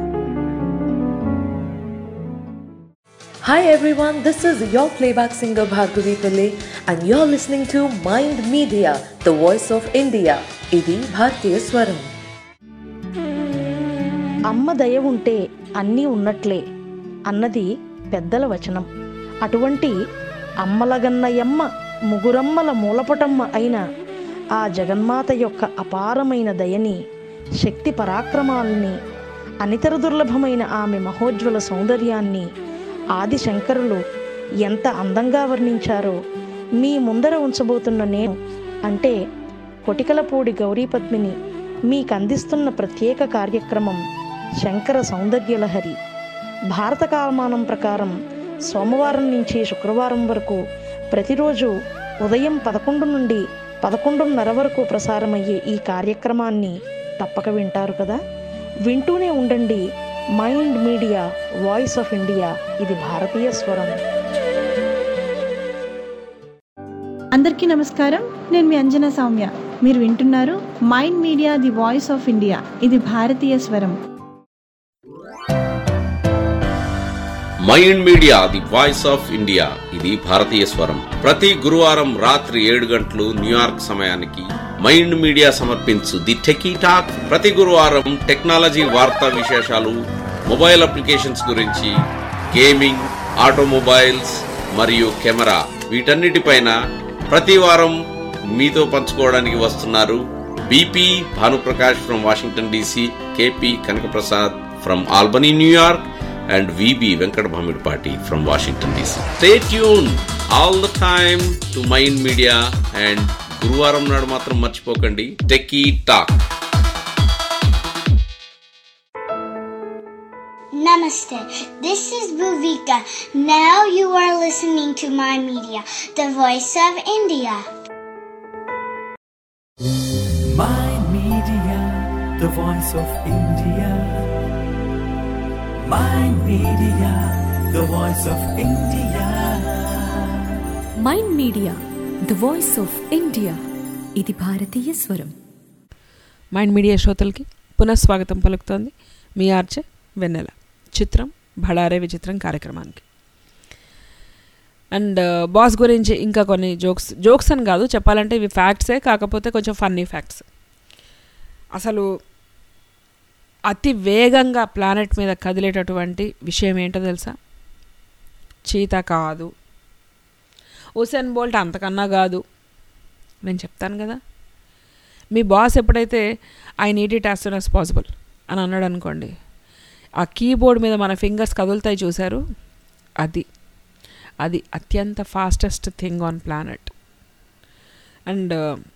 Hi everyone, this is your playback singer Bhargavi Pillai and you're listening to Mind Media, the voice of India. ఇది భారతీయ స్వరం అమ్మ దయ ఉంటే అన్నీ ఉన్నట్లే అన్నది పెద్దల వచనం అటువంటి అమ్మలగన్నయమ్మ ముగురమ్మల మూలపటమ్మ అయిన ఆ జగన్మాత యొక్క అపారమైన దయని శక్తి పరాక్రమాలని అనితర దుర్లభమైన ఆమె మహోజ్వల సౌందర్యాన్ని ఆది శంకరులు ఎంత అందంగా వర్ణించారో మీ ముందర ఉంచబోతున్న నేను అంటే కొటికలపూడి గౌరీపద్మిని మీకు అందిస్తున్న ప్రత్యేక కార్యక్రమం శంకర సౌందర్యలహరి భారత కాలమానం ప్రకారం సోమవారం నుంచి శుక్రవారం వరకు ప్రతిరోజు ఉదయం పదకొండు నుండి పదకొండున్నర వరకు ప్రసారమయ్యే ఈ కార్యక్రమాన్ని తప్పక వింటారు కదా వింటూనే ఉండండి mind media voice of India ఇది భారతీయ స్వరం అందరికీ నమస్కారం నేను మీ అంజనా సౌమ్య మీరు వింటున్నారు mind media the voice of India ఇది భారతీయ స్వరం mind media the voice of India ఇది భారతీయ స్వరం ప్రతి గురువారం రాత్రి ఏడు గంటలు న్యూయార్క్ సమయానికి మైండ్ మీడియా సమర్పించు ది టెకీ టాక్ ప్రతి గురువారం టెక్నాలజీ వార్తా విశేషాలు మొబైల్ అప్లికేషన్స్ గురించి గేమింగ్ ఆటోమొబైల్స్ మరియు కెమెరా వీటన్నిటిపైన ప్రతి వారం మీతో పంచుకోవడానికి వస్తున్నారు BP Bhanuprakash from Washington DC KP Kanakaprasad from Albany New York and VB Venkat Bhamidpati from Washington DC. Stay tuned all the time to Mind Media and గురువారం నాడు మాత్రం మర్చిపోకండి techie talk Namaste. This is Bhuvika. Now you are listening to my media, the voice of India. Mind Media, the voice of India. Mind Media, the voice of India. Mind media the voice of India ఇది భారతీయ స్వరం mind Media శ్రోతలకి పునఃస్వాగతం పలుకుతోంది మీ ఆర్చే వెన్నెల చిత్రం భడారే విచిత్రం కార్యక్రమానికి and boss గురించి ఇంకా కొన్ని జోక్స్ జోక్స్ అని కాదు చెప్పాలంటే ఇవి ఫ్యాక్ట్సే కాకపోతే కొంచెం ఫన్నీ ఫ్యాక్ట్స్ అసలు అతి వేగంగా ప్లానెట్ మీద కదిలేటటువంటి విషయం ఏంటో తెలుసా చీత కాదు ఉసెన్ బోల్ట్ అంతకన్నా కాదు నేను చెప్తాను కదా మీ బాస్ ఎప్పుడైతే I need it as soon as possible అని అన్నాడు అనుకోండి ఆ కీబోర్డ్ మీద మన ఫింగర్స్ కదులుతాయి చూశారు అది అది అత్యంత fastest thing on planet and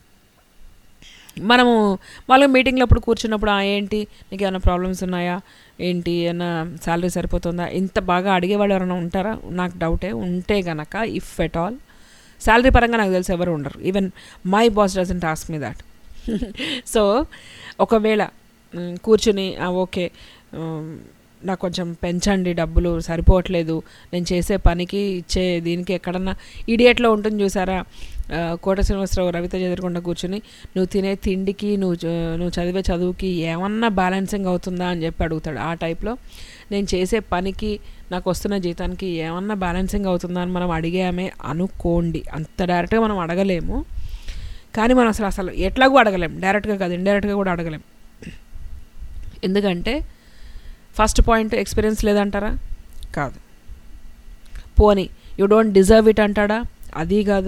మనము వాళ్ళ మీటింగ్లో అప్పుడు కూర్చున్నప్పుడు "ఆ, ఏంటి నీకు ఏమైనా ప్రాబ్లమ్స్ ఉన్నాయా ఏంటి ఏమైనా శాలరీ సరిపోతుందా ఇంత బాగా అడిగేవాళ్ళు ఎవరైనా ఉంటారా నాకు డౌటే ఉంటే గనక ఇఫ్ ఎట్ ఆల్ శాలరీ పరంగా నాకు తెలిసి ఎవరు ఉండరు even my boss doesn't ask me that so ఒకవేళ మ్, కూర్చుని "ఆ, ఓకే మ్, నాకు కొంచెం పెంచండి డబ్బులు సరిపోవట్లేదు నేను చేసే పనికి ఇచ్చే దీనికి ఎక్కడన్నా ఇడియట్లో ఉంటుంది చూసారా ఆ, కోట శ్రీనివాసరావు రవిత ఎదురుకుండా కూర్చుని నువ్వు తినే తిండికి నువ్వు చ- నువ్వు చదివే చదువుకి ఏమన్నా బ్యాలెన్సింగ్ అవుతుందా అని చెప్పి అడుగుతాడు ఆ టైప్లో నేను చేసే పనికి నాకు వస్తున్న జీతానికి ఏమన్నా బ్యాలెన్సింగ్ అవుతుందా అని మనం అడిగామే అనుకోండి అంత డైరెక్ట్గా మనం అడగలేము కానీ మనం అసలు అసలు ఎట్లాగూ అడగలేం డైరెక్ట్గా కాదు ఇండైరెక్ట్గా కూడా అడగలేం ఎందుకంటే ఫస్ట్ పాయింట్ ఎక్స్పీరియన్స్ లేదంటారా కాదు పోనీ యూ డోంట్ డిజర్వ్ ఇట్ అంటాడా అది కాదు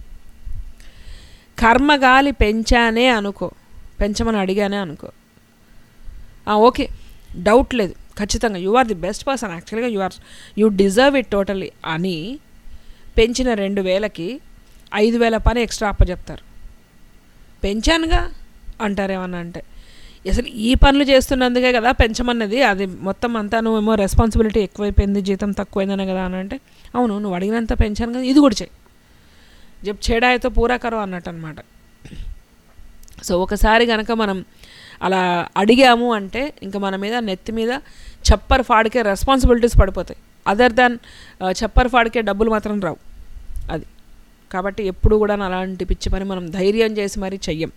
కర్మగాలి పెంచానే అనుకో పెంచమని అడిగానే అనుకో ఆ, ఓకే డౌట్ లేదు ఖచ్చితంగా you are the best person యాక్చువల్గా you are you deserve it totally అని పెంచిన రెండు వేలకి ఐదు వేల పని ఎక్స్ట్రా అప్పచెప్తారు పెంచానుగా అంటారేమన్నా అంటే అసలు ఈ పనులు చేస్తున్నందుకే కదా పెంచమన్నది అది మొత్తం అంతా నువ్వేమో రెస్పాన్సిబిలిటీ ఎక్కువైపోయింది జీతం తక్కువైందనే కదా అని అంటే అవును నువ్వు అడిగినంత పెంచాను కదా ఇది కూడా చేయి జబ్ చెడాయితో పూరా కరో అన్నట్టు అనమాట సో ఒకసారి కనుక మనం అలా అడిగాము అంటే ఇంకా మన మీద నెత్తి మీద చప్పర్ ఫాడికే రెస్పాన్సిబిలిటీస్ పడిపోతాయి అదర్ దాన్ చప్పర్ ఫాడికే డబ్బులు మాత్రం రావు అది కాబట్టి ఎప్పుడు కూడా అలాంటి పిచ్చి పని మనం ధైర్యం చేసి మరీ చెయ్యం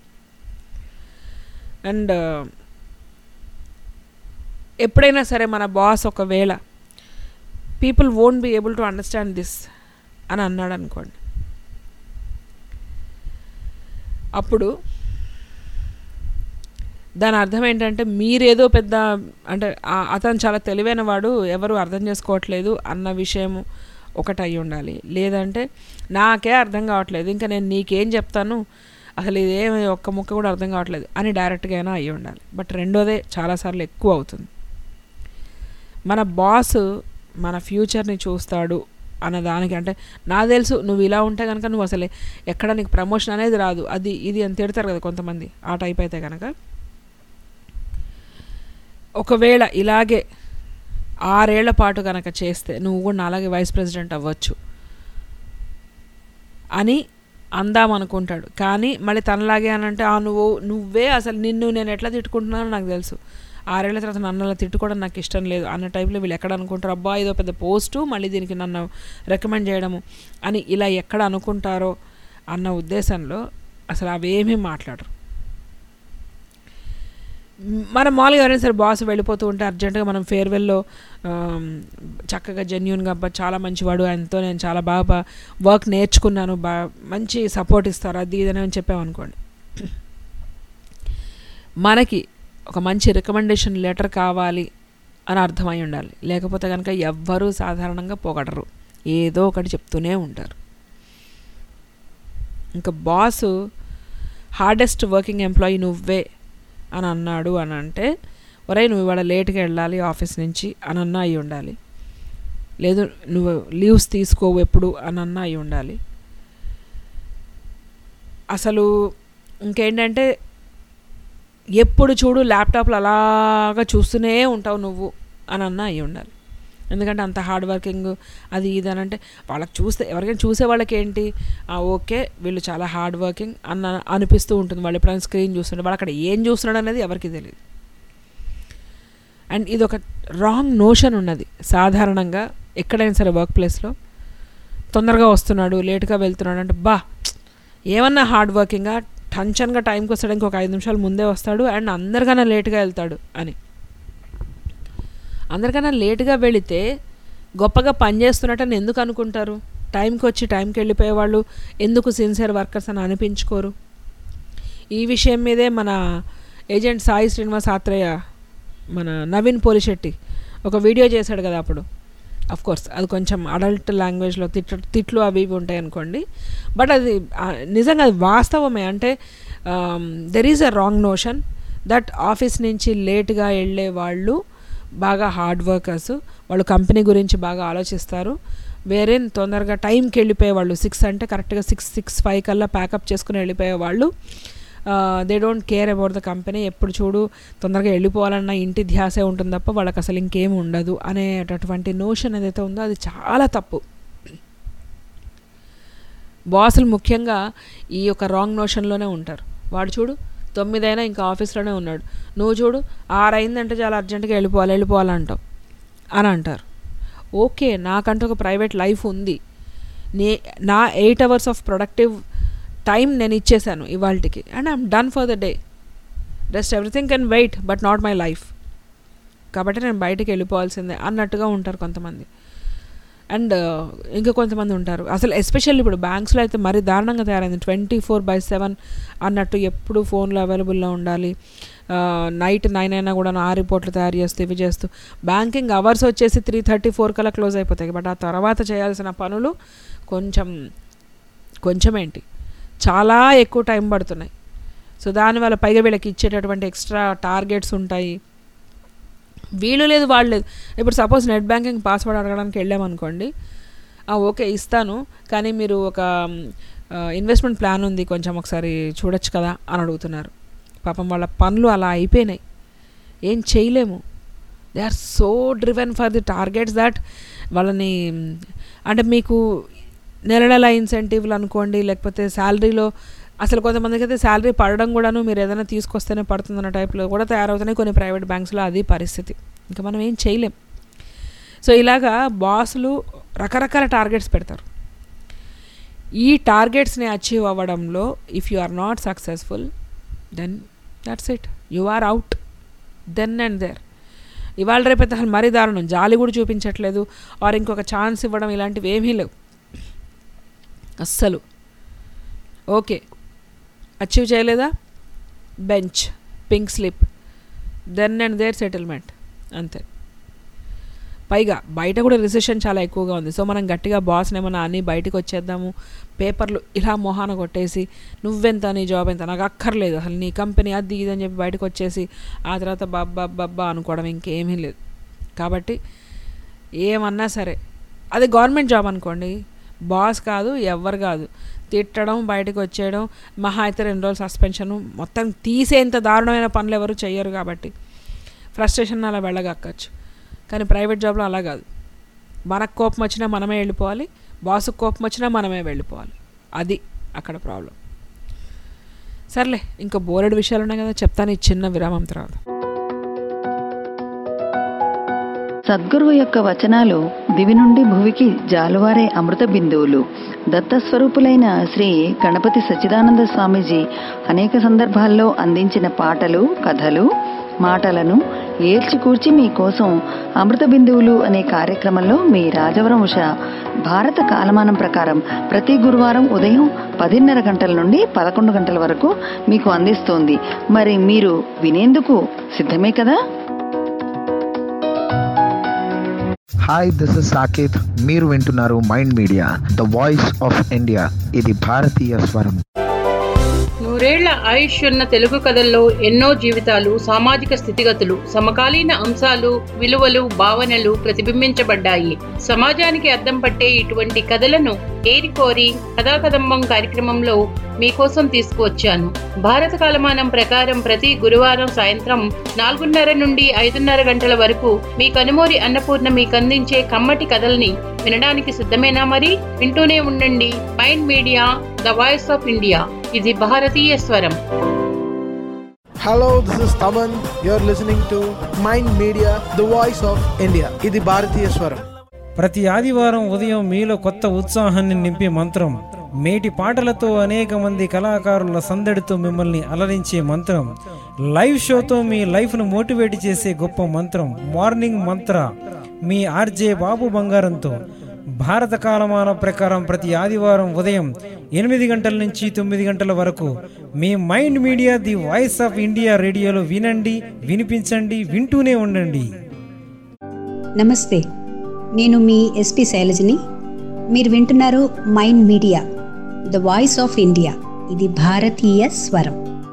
అండ్ ఎప్పుడైనా సరే మన బాస్ ఒకవేళ people won't be able to understand this అని అన్నాడు అనుకోండి అప్పుడు దాని అర్థం ఏంటంటే మీరేదో పెద్ద అంటే ఆ- అతను చాలా తెలివైన వాడు ఎవరు అర్థం చేసుకోవట్లేదు అన్న విషయం ఒకటి అయి ఉండాలి లేదంటే నాకే అర్థం కావట్లేదు ఇంకా నేను నీకేం చెప్తాను అసలు ఇదేమి ఒక్క ముక్క కూడా అర్థం కావట్లేదు అని డైరెక్ట్గా అయినా అయ్యి ఉండాలి బట్ రెండోదే చాలాసార్లు ఎక్కువ అవుతుంది మన బాస్ మన ఫ్యూచర్ని చూస్తాడు అన్న దానికి అంటే నాకు తెలుసు నువ్వు ఇలా ఉంటే కనుక నువ్వు అసలే ఎక్కడ నీకు ప్రమోషన్ అనేది రాదు అది ఇది అని తిడతారు కదా కొంతమంది ఆ టైప్ అయితే కనుక ఒకవేళ ఇలాగే ఆరేళ్ల పాటు కనుక చేస్తే నువ్వు కూడా అలాగే వైస్ ప్రెసిడెంట్ అవ్వచ్చు అని అందాం అనుకుంటాడు కానీ మళ్ళీ తనలాగే అని అంటే ఆ నువ్వు నువ్వే అసలు నిన్ను నేను ఎట్లా తిట్టుకుంటున్నానో నాకు తెలుసు ఆరేళ్ల తర్వాత నన్ను అలా తిట్టుకోవడం నాకు ఇష్టం లేదు అన్న టైప్లో వీళ్ళు ఎక్కడ అనుకుంటారు అబ్బా ఇదో పెద్ద పోస్టు మళ్ళీ దీనికి నన్ను రికమెండ్ చేయడము అని ఇలా ఎక్కడ అనుకుంటారో అన్న ఉద్దేశంలో అసలు అవేమీ మాట్లాడరు మ్, మనం మామూలుగా ఎవరైనా సరే బాస్ వెళ్ళిపోతూ ఉంటే అర్జెంటుగా మనం ఫేర్వెల్లో చక్కగా జెన్యున్గా అబ్బా చాలా మంచివాడు ఆయనతో నేను చాలా బాగా వర్క్ నేర్చుకున్నాను బా మంచి సపోర్ట్ ఇస్తారు అది ఇదని అని చెప్పామనుకోండి మనకి ఒక మంచి రికమెండేషన్ లెటర్ కావాలి అని అర్థమై ఉండాలి లేకపోతే కనుక ఎవ్వరూ సాధారణంగా పొగడరు ఏదో ఒకటి చెప్తూనే ఉంటారు ఇంకా బాసు హార్డెస్ట్ వర్కింగ్ ఎంప్లాయీ నువ్వే అని అన్నాడు అని అంటే ఒరే నువ్వు ఇవాళ లేట్గా వెళ్ళాలి ఆఫీస్ నుంచి అని అన్నా అయి ఉండాలి లేదు నువ్వు లీవ్స్ తీసుకోవు ఎప్పుడు అని అన్నా అయి ఉండాలి అసలు ఇంకేంటంటే ఎప్పుడు చూడు ల్యాప్టాప్లు అలాగా చూస్తూనే ఉంటావు నువ్వు అని అన్నా అయి ఉండాలి ఎందుకంటే అంత హార్డ్ వర్కింగ్ అది ఇది అని అంటే వాళ్ళకి చూస్తే ఎవరికైనా చూసే వాళ్ళకి ఏంటి ఆ, ఓకే వీళ్ళు చాలా హార్డ్ వర్కింగ్ అన్న అనిపిస్తూ ఉంటుంది వాళ్ళు ఎప్పుడైనా స్క్రీన్ చూస్తుంటే వాళ్ళు అక్కడ ఏం చూస్తున్నాడు అనేది ఎవరికి తెలియదు అండ్ ఇది ఒక రాంగ్ నోషన్ ఉన్నది సాధారణంగా ఎక్కడైనా సరే వర్క్ ప్లేస్లో తొందరగా వస్తున్నాడు లేట్గా వెళ్తున్నాడు అంటే బా ఏమన్నా హార్డ్ వర్కింగ్గా టెన్షన్గా టైంకి వస్తాడు ఇంకొక ఐదు నిమిషాలు ముందే వస్తాడు అండ్ అందరికన్నా లేట్గా వెళ్తాడు అని అందరికన్నా లేట్గా వెళితే గొప్పగా పనిచేస్తున్నట్టని ఎందుకు అనుకుంటారు టైంకి వచ్చి టైంకి వెళ్ళిపోయే వాళ్ళు ఎందుకు సిన్సియర్ వర్కర్స్ అని అనిపించుకోరు ఈ విషయం మీదే మన ఏజెంట్ సాయి శ్రీనివాస్ ఆత్రేయ మన నవీన్ పోలిశెట్టి ఒక వీడియో చేశాడు కదా అప్పుడు అఫ్ కోర్స్ అది కొంచెం అడల్ట్ లాంగ్వేజ్లో తిట్ తిట్లు అవి ఇవి ఉంటాయి అనుకోండి బట్ అది ఆ, నిజంగా అది వాస్తవమే అంటే there is a wrong notion that office నుంచి లేట్గా వెళ్ళే వాళ్ళు బాగా హార్డ్ వర్కర్స్ వాళ్ళు కంపెనీ గురించి బాగా ఆలోచిస్తారు వేరే తొందరగా టైంకి వెళ్ళిపోయే వాళ్ళు సిక్స్ అంటే కరెక్ట్గా సిక్స్ సిక్స్ ఫైవ్ కల్లా ప్యాకప్ చేసుకుని వెళ్ళిపోయే వాళ్ళు they don't care about the company ఎప్పుడు చూడు తొందరగా వెళ్ళిపోవాలన్న ఇంటి ధ్యాసే ఉంటుంది తప్ప వాళ్ళకి అసలు ఇంకేం ఉండదు అనేటటువంటి నోషన్ ఏదైతే ఉందో అది చాలా తప్పు బాసులు ముఖ్యంగా ఈ యొక్క రాంగ్ నోషన్లోనే ఉంటారు వాడు చూడు తొమ్మిదైనా ఇంకా ఆఫీస్లోనే ఉన్నాడు నువ్వు చూడు ఆరైందంటే చాలా అర్జెంటుగా వెళ్ళిపోవాలి వెళ్ళిపోవాలంటావు అని అంటారు ఓకే నాకంటూ ఒక ప్రైవేట్ లైఫ్ ఉంది నే నా eight hours of productive time నేను ఇచ్చేసాను ఇవాళకి and I'm done for the day rest everything can wait but not my life కాబట్టి నేను బయటికి వెళ్ళిపోవాల్సిందే అన్నట్టుగా ఉంటారు కొంతమంది అండ్ ఇంకా కొంతమంది ఉంటారు అసలు ఎస్పెషల్లీ ఇప్పుడు బ్యాంక్స్లో అయితే మరీ దారుణంగా తయారైంది ట్వంటీ ఫోర్ బై సెవెన్ అన్నట్టు ఎప్పుడు ఫోన్లో అవైలబుల్లో ఉండాలి నైట్ నైన్ అయినా కూడా ఆ రిపోర్ట్లు తయారు చేస్తూ ఇవి చేస్తూ బ్యాంకింగ్ అవర్స్ వచ్చేసి త్రీ థర్టీ ఫోర్ కల్లా క్లోజ్ అయిపోతాయి బట్ ఆ తర్వాత చేయాల్సిన పనులు కొంచెం కొంచెం ఏంటి చాలా ఎక్కువ టైం పడుతున్నాయి సో దానివల్ల పైగా వీళ్ళకి ఇచ్చేటటువంటి ఎక్స్ట్రా టార్గెట్స్ ఉంటాయి వీళ్ళు లేదు వాళ్ళు లేదు ఇప్పుడు సపోజ్ నెట్ బ్యాంకింగ్ పాస్వర్డ్ అడగడానికి వెళ్ళామనుకోండి "ఆ, ఓకే ఇస్తాను కానీ మీరు ఒక ఇన్వెస్ట్మెంట్ ప్లాన్ ఉంది కొంచెం ఒకసారి చూడొచ్చు కదా అని అడుగుతున్నారు పాపం వాళ్ళ పనులు అలా అయిపోయినాయి ఏం చేయలేము they are so driven for the targets that వాళ్ళని అంటే మీకు నెల నెల ఇన్సెంటివ్లు అనుకోండి లేకపోతే శాలరీలో అసలు కొంతమందికి అయితే శాలరీ పడడం కూడాను మీరు ఏదైనా తీసుకొస్తేనే పడుతుందన్న టైప్లో కూడా తయారవుతున్నాయి కొన్ని ప్రైవేట్ బ్యాంక్స్లో అది పరిస్థితి ఇంకా మనం ఏం చేయలేం సో ఇలాగా బాసులు రకరకాల టార్గెట్స్ పెడతారు ఈ టార్గెట్స్ని అచీవ్ అవ్వడంలో if you are not successful then that's it you are out then and there ఇవాళ రేపైతే అసలు మరీ దారుణం జాలి కూడా చూపించట్లేదు ఆర్ ఇంకొక ఛాన్స్ ఇవ్వడం ఇలాంటివి ఏమీ లేవు అస్సలు ఓకే అచీవ్ చేయలేదా bench pink slip then and there settlement అంతే పైగా బయట కూడా రిసెషన్ చాలా ఎక్కువగా ఉంది సో మనం గట్టిగా బాస్ని ఏమన్నా అని బయటకు వచ్చేద్దాము పేపర్లు ఇలా మొహాన కొట్టేసి నువ్వెంత నీ జాబ్ ఎంత నాకు అక్కర్లేదు అసలు నీ కంపెనీ అది ఇది అని చెప్పి బయటకు వచ్చేసి ఆ తర్వాత బబ్బా బబ్బా అనుకోవడం ఇంకేమీ లేదు కాబట్టి ఏమన్నా సరే అది గవర్నమెంట్ జాబ్ అనుకోండి బాస్ కాదు ఎవ్వరు కాదు తిట్టడం బయటకు వచ్చేయడం మహా అయితే రెండు రోజులు సస్పెన్షన్ మొత్తం తీసేంత దారుణమైన పనులు ఎవరు చెయ్యరు కాబట్టి ఫ్రస్ట్రేషన్ అలా వెళ్ళగక్కచ్చు కానీ ప్రైవేట్ జాబ్లో అలా కాదు మనకు కోపం వచ్చినా మనమే వెళ్ళిపోవాలి బాసుకు కోపం వచ్చినా మనమే వెళ్ళిపోవాలి అది అక్కడ ప్రాబ్లం సర్లే ఇంకా బోరెడు విషయాలు ఉన్నాయి కదా చెప్తాను ఈ చిన్న విరామం తర్వాత సద్గురువు యొక్క వచనాలు దివి నుండి భువికి జాలువారే అమృత బిందువులు దత్తస్వరూపులైన శ్రీ గణపతి సచ్చిదానంద స్వామీజీ అనేక సందర్భాల్లో అందించిన పాటలు కథలు మాటలను ఏల్చికూర్చి మీకోసం అమృత బిందువులు అనే కార్యక్రమంలో మీ రాజవరం ఉష భారత కాలమానం ప్రకారం ప్రతి గురువారం ఉదయం పదిన్నర గంటల నుండి పదకొండు గంటల వరకు మీకు అందిస్తోంది మరి మీరు వినేందుకు సిద్ధమే కదా హాయ్ దిస్ ఇస్ సాకేత్ మీరు వింటున్నారు mind media the voice of India ఇది భారతీయ స్వరం నూరేళ్ల ఆయుష్ ఉన్న తెలుగు కథల్లో ఎన్నో జీవితాలు సామాజిక స్థితిగతులు సమకాలీన అంశాలు విలువలు భావనలు ప్రతిబింబించబడ్డాయి సమాజానికి అద్దం పట్టే ఇటువంటి కథలను ఏరికోరి కథాకదంబం కార్యక్రమంలో మీకోసం తీసుకువచ్చాను భారత కాలమానం ప్రకారం ప్రతి గురువారం సాయంత్రం నాలుగున్నర నుండి ఐదున్నర గంటల వరకు మీ కనుమూరి అన్నపూర్ణ మీకు అందించే కమ్మటి కథల్ని వినడానికి సిద్ధమేనా మరి వింటూనే ఉండండి mind media the voice of India ఇది భారతీయ స్వరం Hello, this is Taman. You're listening to Mind Media, the voice of India. ఇది భారతీయ స్వరం ప్రతి ఆదివారం ఉదయం మీలో కొత్త ఉత్సాహాన్ని నింపే మంత్రం మేటి పాటలతో అనేక మంది కళాకారుల సందడితో మిమ్మల్ని అలరించే మంత్రం లైవ్ షోతో మీ లైఫ్ను మోటివేట్ చేసే గొప్ప మంత్రం మార్నింగ్ మంత్ర మీ ఆర్జే బాబు బంగారంతో భారత కాలమాన ప్రకారం ప్రతి ఆదివారం ఉదయం ఎనిమిది గంటల నుంచి తొమ్మిది గంటల వరకు మీ mind media the voice of India రేడియోలో వినండి వినిపించండి వింటూనే ఉండండి నమస్తే నేను మీ ఎస్పి శైలజని మీరు వింటున్నారు mind media the voice of India ఇది భారతీయ స్వరం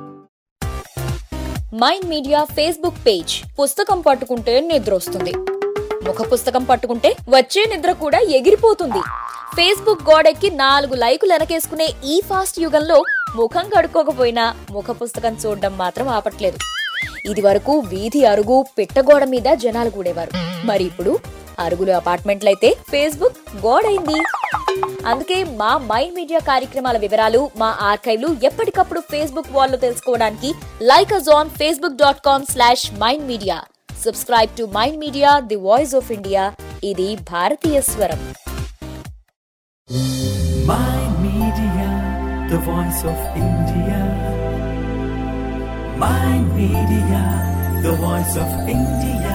మైండ్ మీడియా ఫేస్బుక్ పేజ్ పుస్తకం పట్టుకుంటే నిద్ర వస్తుంది ముఖ పుస్తకం పట్టుకుంటే వచ్చే నిద్ర కూడా ఎగిరిపోతుంది ఫేస్బుక్ గోడెక్కి నాలుగు లైకులు వెనకేసుకునే ఈ ఫాస్ట్ యుగంలో ముఖం కడుక్కోకపోయినా ముఖ పుస్తకం చూడడం మాత్రం ఆపట్లేదు ఇది వరకు వీధి అరుగు పిట్టగోడ మీద జనాలు కూడేవారు మరి ఇప్పుడు అరుగులు అపార్ట్మెంట్లయితే ఫేస్బుక్ గోడైంది అందుకే మా మైండ్ మీడియా కార్యక్రమాల వివరాలు మా ఆర్కైవ్లు ఎప్పటికప్పుడు ఫేస్బుక్ వాల్లో తెలుసుకోవడానికి like us on Facebook dot com slash mind media subscribe to mind media the voice of India ఇది భారతీయ స్వరం Mind Media, the voice of India. Mind Media, the voice of India.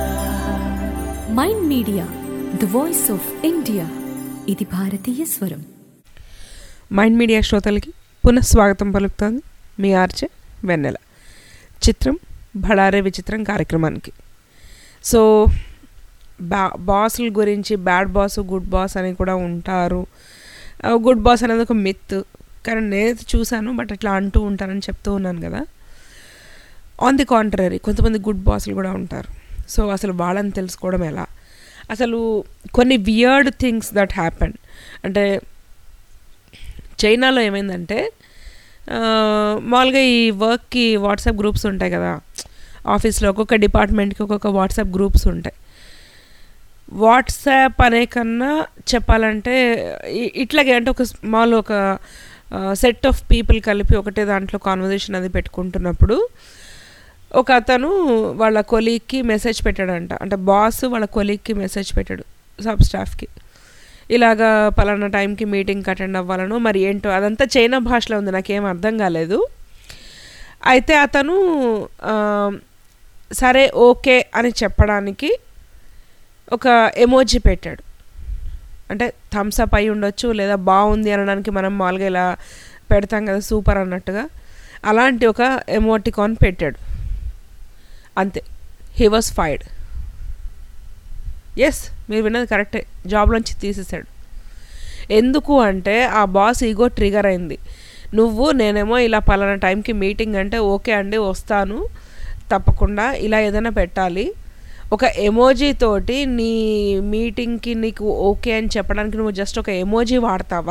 Mind media the voice of India ఇది భారతీయ స్వరం mind Media శ్రోతలకి పునఃస్వాగతం పలుకుతోంది మీ ఆర్చే వెన్నెల చిత్రం బడారే విచిత్రం కార్యక్రమానికి సో బా బాసుల గురించి బ్యాడ్ బాస్ గుడ్ బాస్ అని కూడా ఉంటారు గుడ్ బాస్ అనేది ఒక మిత్ కానీ నేనైతే చూశాను బట్ అట్లా అంటూ ఉంటారని చెప్తూ ఉన్నాను కదా ఆన్ ది కాంట్రరీ కొంతమంది గుడ్ బాస్లు కూడా ఉంటారు సో అసలు వాళ్ళని తెలుసుకోవడం ఎలా అసలు కొన్ని వియర్డ్ థింగ్స్ దట్ హ్యాపెన్ అంటే చైనాలో ఏమైందంటే ఆ, మామూలుగా ఈ వర్క్కి వాట్సాప్ గ్రూప్స్ ఉంటాయి కదా ఆఫీస్లో ఒక్కొక్క డిపార్ట్మెంట్కి ఒక్కొక్క వాట్సాప్ గ్రూప్స్ ఉంటాయి వాట్సాప్ అనే కన్నా చెప్పాలంటే ఇ- ఇట్లాగే అంటే ఒక స్మాల్ ఒక సెట్ ఆఫ్ పీపుల్ కలిపి ఒకటే దాంట్లో కాన్వర్జేషన్ అది పెట్టుకుంటున్నప్పుడు ఒక అతను వాళ్ళ కొలీగ్కి మెసేజ్ పెట్టాడంట అంటే బాస్ వాళ్ళ కొలీగ్కి మెసేజ్ పెట్టాడు సబ్ స్టాఫ్కి ఇలాగా పలానా టైంకి మీటింగ్కి అటెండ్ అవ్వాలను మరి ఏంటో అదంతా చైనా భాషలో ఉంది నాకేం అర్థం కాలేదు అయితే అతను ఆ, సరే ఓకే అని చెప్పడానికి ఒక ఎమోజీ పెట్టాడు అంటే థమ్స్ అప్ అయి ఉండొచ్చు లేదా బాగుంది అనడానికి మనం మామూలుగా ఇలా పెడతాం కదా సూపర్ అన్నట్టుగా అలాంటి ఒక ఎమోటికాన్ పెట్టాడు అంతే హీ వాజ్ ఫైర్డ్ ఎస్ మీరు విన్నది కరెక్టే జాబ్లోంచి తీసేసాడు ఎందుకు అంటే ఆ బాస్ ఈగో ట్రిగర్ అయింది నువ్వు నేనేమో ఇలా పలానా టైంకి మీటింగ్ అంటే ఓకే అండి వస్తాను తప్పకుండా ఇలా ఏదైనా పెట్టాలి ఒక ఎమోజీ తోటి నీ మీటింగ్కి నీకు ఓకే అని చెప్పడానికి నువ్వు జస్ట్ ఒక ఎమోజీ వాడతావా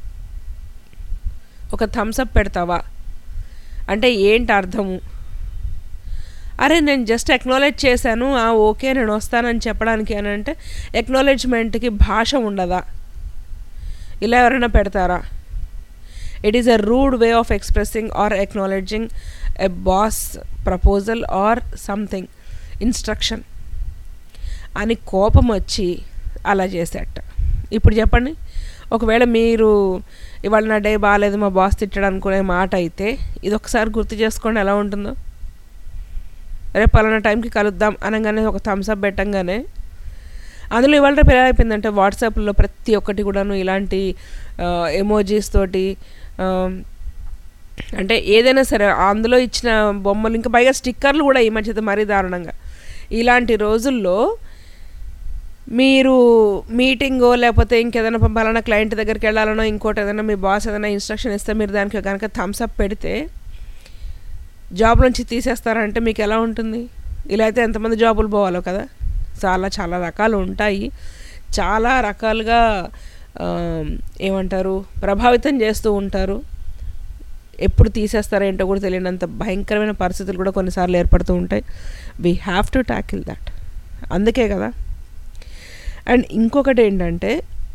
ఒక థమ్స్అప్ పెడతావా అంటే ఏంటి అర్థము అరే నేను జస్ట్ ఎక్నాలెడ్జ్ చేశాను ఆ ఓకే నేను వస్తానని చెప్పడానికి అని అంటే ఎక్నాలెడ్జ్మెంట్కి భాష ఉండదా ఇలా ఎవరైనా పెడతారా it is a rude way of expressing or acknowledging a boss proposal or something instruction అని కోపం వచ్చి అలా చేసేట ఇప్పుడు చెప్పండి ఒకవేళ మీరు ఇవాళ నా డే బాగాలేదు మా బాస్ తిట్టడం అనుకునే మాట అయితే ఇది ఒకసారి గుర్తు చేసుకోండి ఎలా ఉంటుందో రేపు పలానా టైంకి కలుద్దాం అనగానే ఒక థమ్స్అప్ పెట్టంగానే అందులో ఇవాళ రేపు ఎలా అయిపోయిందంటే వాట్సాప్లో ప్రతి ఒక్కటి కూడాను ఇలాంటి ఎమోజీస్ తోటి ఆ, అంటే ఏదైనా సరే అందులో ఇచ్చిన బొమ్మలు ఇంకా పైగా స్టిక్కర్లు కూడా ఈ మధ్య మరీ దారుణంగా ఇలాంటి రోజుల్లో మీరు మీటింగో లేకపోతే ఇంకేదైనా పంపాలన్నా క్లయింట్ దగ్గరికి వెళ్ళాలనో ఇంకోటి ఏదైనా మీ బాస్ ఏదైనా ఇన్స్ట్రక్షన్ ఇస్తే మీరు దానికి కనుక థమ్స్అప్ పెడితే జాబ్ నుంచి తీసేస్తారంటే మీకు ఎలా ఉంటుంది ఇలా అయితే ఎంతమంది జాబులు పోవాలో కదా చాలా చాలా రకాలు ఉంటాయి చాలా రకాలుగా ఆ, ఏమంటారు ప్రభావితం చేస్తూ ఉంటారు ఎప్పుడు తీసేస్తారో ఏంటో కూడా తెలియనంత భయంకరమైన పరిస్థితులు కూడా కొన్నిసార్లు ఏర్పడుతూ ఉంటాయి we have to tackle that అందుకే కదా అండ్ ఇంకొకటి ఏంటంటే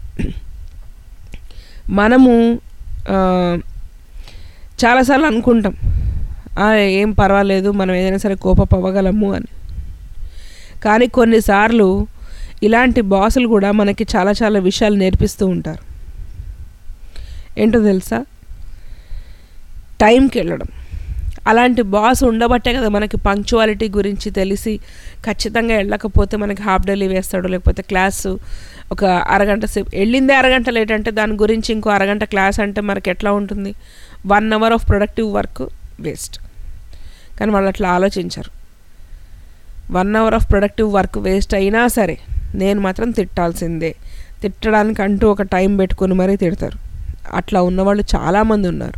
మనము ఆ, చాలాసార్లు అనుకుంటాం "ఆ, ఏం పర్వాలేదు మనం ఏదైనా సరే కోపపవ్వగలము అని కానీ కొన్నిసార్లు ఇలాంటి బాసులు కూడా మనకి చాలా చాలా విషయాలు నేర్పిస్తూ ఉంటారు ఏంటో తెలుసా టైంకి వెళ్ళడం అలాంటి బాస్ ఉండబట్టే కదా మనకి పంక్చువాలిటీ గురించి తెలిసి ఖచ్చితంగా వెళ్ళకపోతే మనకి హాఫ్ డేలీ వేస్తాడు లేకపోతే క్లాసు ఒక అరగంట సేపు వెళ్ళిందే అరగంట లేట్ అంటే దాని గురించి ఇంకో అరగంట క్లాస్ అంటే మనకి ఎట్లా ఉంటుంది one hour of productive work waste కానీ వాళ్ళు అట్లా ఆలోచించరు one hour of productive work waste అయినా సరే నేను మాత్రం తిట్టాల్సిందే తిట్టడానికి అంటూ ఒక టైం పెట్టుకొని మరీ తిడతారు అట్లా ఉన్నవాళ్ళు చాలామంది ఉన్నారు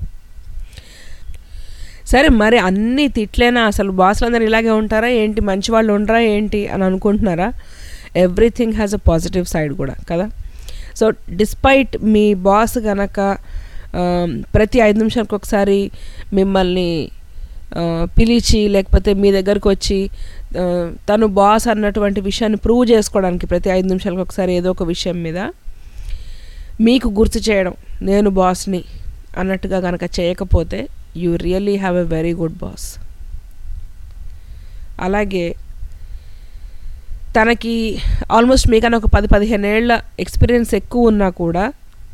సరే మరి అన్ని తిట్లేనా అసలు బాసులు అందరు ఇలాగే ఉంటారా ఏంటి మంచి వాళ్ళు ఉండరా ఏంటి అని అనుకుంటున్నారా everything has a positive side కూడా కదా సో డిస్పైట్ మీ బాస్ గనక ఆ, ప్రతి ఐదు నిమిషాలకు ఒకసారి మిమ్మల్ని ఆ, పిలిచి లేకపోతే మీ దగ్గరకు వచ్చి ఆ, తను బాస్ అన్నటువంటి విషయాన్ని ప్రూవ్ చేసుకోవడానికి ప్రతి ఐదు నిమిషాలకు ఒకసారి ఏదో ఒక విషయం మీద మీకు గుర్తు చేయడం నేను బాస్ని అన్నట్టుగా కనుక చేయకపోతే you really have a very good boss అలాగే తనకి ఆల్మోస్ట్ మీకన్నా ఒక పది పదిహేను ఏళ్ళ ఎక్స్పీరియన్స్ ఎక్కువ ఉన్నా కూడా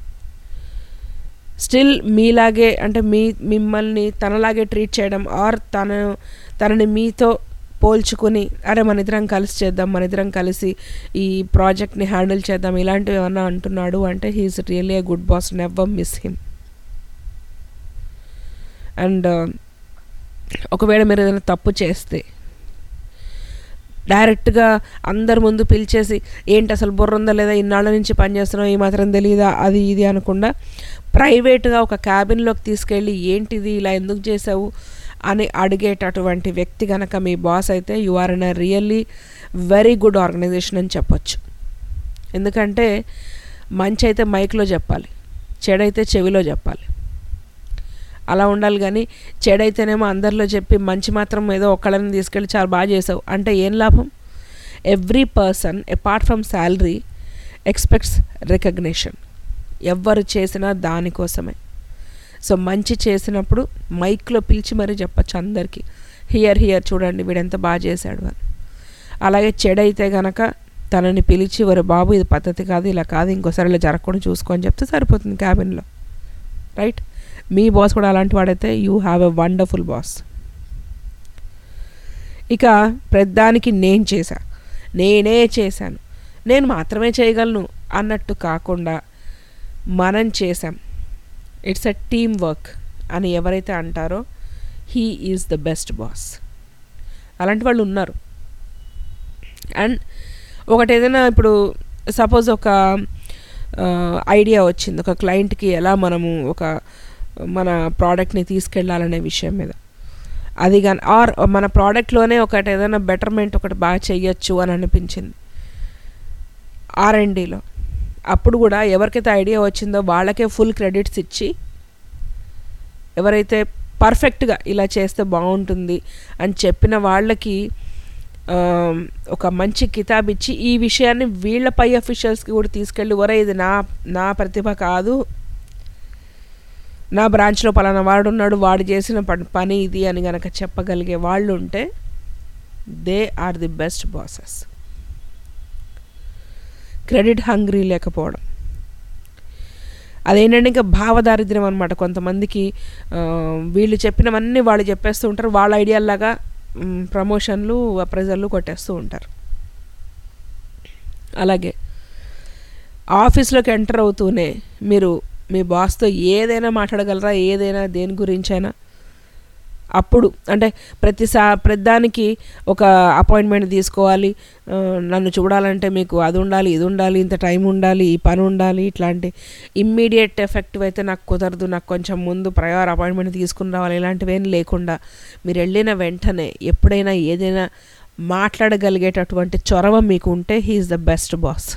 స్టిల్ మీలాగే అంటే మీ మిమ్మల్ని తనలాగే ట్రీట్ చేయడం ఆర్ తను తనని మీతో పోల్చుకుని అరే మన ఇద్దరం కలిసి చేద్దాం మన ఇద్దరం కలిసి ఈ ప్రాజెక్ట్ని హ్యాండిల్ చేద్దాం ఇలాంటివి ఏమన్నా అంటున్నాడు అంటే he's really a good boss never miss him and ఒకవేళ మీరు ఏదైనా తప్పు చేస్తే డైరెక్ట్గా అందరి ముందు పిలిచేసి ఏంటి అసలు బుర్ర ఉందా లేదా ఇన్నాళ్ళ నుంచి పనిచేస్తున్నావు ఈ మాత్రం తెలియదా అది ఇది అనకుండా ప్రైవేట్గా ఒక క్యాబిన్లోకి తీసుకెళ్ళి ఏంటిది ఇలా ఎందుకు చేసావు అని అడిగేటటువంటి వ్యక్తి కనుక మీ బాస్ అయితే you are in a really very good organization అని చెప్పొచ్చు ఎందుకంటే మంచి అయితే మైక్లో చెప్పాలి చెడైతే చెవిలో చెప్పాలి అలా ఉండాలి కానీ చెడైతేనేమో అందరిలో చెప్పి మంచి మాత్రం ఏదో ఒక్కళ్ళని తీసుకెళ్ళి చాలా బాగా చేసావు అంటే ఏం లాభం every person apart from salary expects recognition ఎవ్వరు చేసినా దానికోసమే సో మంచి చేసినప్పుడు మైక్లో పిలిచి మరీ చెప్పచ్చు అందరికీ హియర్ హియర్ చూడండి వీడు ఎంత బాగా చేశాడు అని అలాగే చెడైతే గనక తనని పిలిచి వరే బాబు ఇది పద్ధతి కాదు ఇలా కాదు ఇంకోసారి ఇలా జరగకుండా చూసుకొని చెప్తే సరిపోతుంది క్యాబిన్లో రైట్ మీ బాస్ కూడా అలాంటి వాడైతే you have a wonderful boss ఇక ప్రతిదానికి నేను చేశా నేనే చేశాను నేను మాత్రమే చేయగలను అన్నట్టు కాకుండా మనం చేసాం ఇట్స్ అ టీమ్ వర్క్ అని ఎవరైతే అంటారో he is the best boss అలాంటి వాళ్ళు ఉన్నారు అండ్ ఒకటి ఏదైనా ఇప్పుడు సపోజ్ ఒక ఐడియా వచ్చింది ఒక క్లయింట్కి ఎలా మనము ఒక మన ప్రోడక్ట్ని తీసుకెళ్ళాలనే విషయం మీద అది కానీ ఆర్ మన ప్రోడక్ట్లోనే ఒకటి ఏదైనా బెటర్మెంట్ ఒకటి బాగా చెయ్యొచ్చు అని అనిపించింది ఆర్ అండ్ డిలో అప్పుడు కూడా ఎవరికైతే ఐడియా వచ్చిందో వాళ్ళకే ఫుల్ క్రెడిట్స్ ఇచ్చి ఎవరైతే పర్ఫెక్ట్గా ఇలా చేస్తే బాగుంటుంది అని చెప్పిన వాళ్ళకి ఆ, ఒక మంచి కితాబ్ ఇచ్చి ఈ విషయాన్ని వీళ్ళ పై అఫీషియల్స్కి కూడా తీసుకెళ్ళి ఒరే ఇది నా నా ప్రతిభ కాదు నా బ్రాంచ్లో పలానా వాడు ఉన్నాడు వాడు చేసిన ప- పని ఇది అని గనక చెప్పగలిగే వాళ్ళు ఉంటే they are the best bosses credit hungry లేకపోవడం అదేంటంటే ఇంకా భావదారిద్ర్యం అనమాట కొంతమందికి ఆ, వీళ్ళు చెప్పినవన్నీ వాళ్ళు చెప్పేస్తూ ఉంటారు వాళ్ళ ఐడియాలాగా మ్, ప్రమోషన్లు అప్రైజర్లు కొట్టేస్తూ ఉంటారు అలాగే ఆఫీస్లోకి ఎంటర్ అవుతూనే మీరు మీ బాస్తో ఏదైనా మాట్లాడగలరా ఏదైనా దేని గురించైనా అప్పుడు అంటే ప్రతిసా ప్రతిదానికి ఒక అపాయింట్మెంట్ తీసుకోవాలి ఆ, నన్ను చూడాలంటే మీకు అది ఉండాలి ఇది ఉండాలి ఇంత టైం ఉండాలి ఈ పని ఉండాలి ఇట్లాంటి ఇమ్మీడియట్ ఎఫెక్టివ్ అయితే నాకు కుదరదు నాకు కొంచెం ముందు ప్రయర్ అపాయింట్మెంట్ తీసుకుని రావాలి ఇలాంటివేం లేకుండా మీరు వెళ్ళిన వెంటనే ఎప్పుడైనా ఏదైనా మాట్లాడగలిగేటటువంటి చొరవ మీకు ఉంటే హీఈస్ ద బెస్ట్ బాస్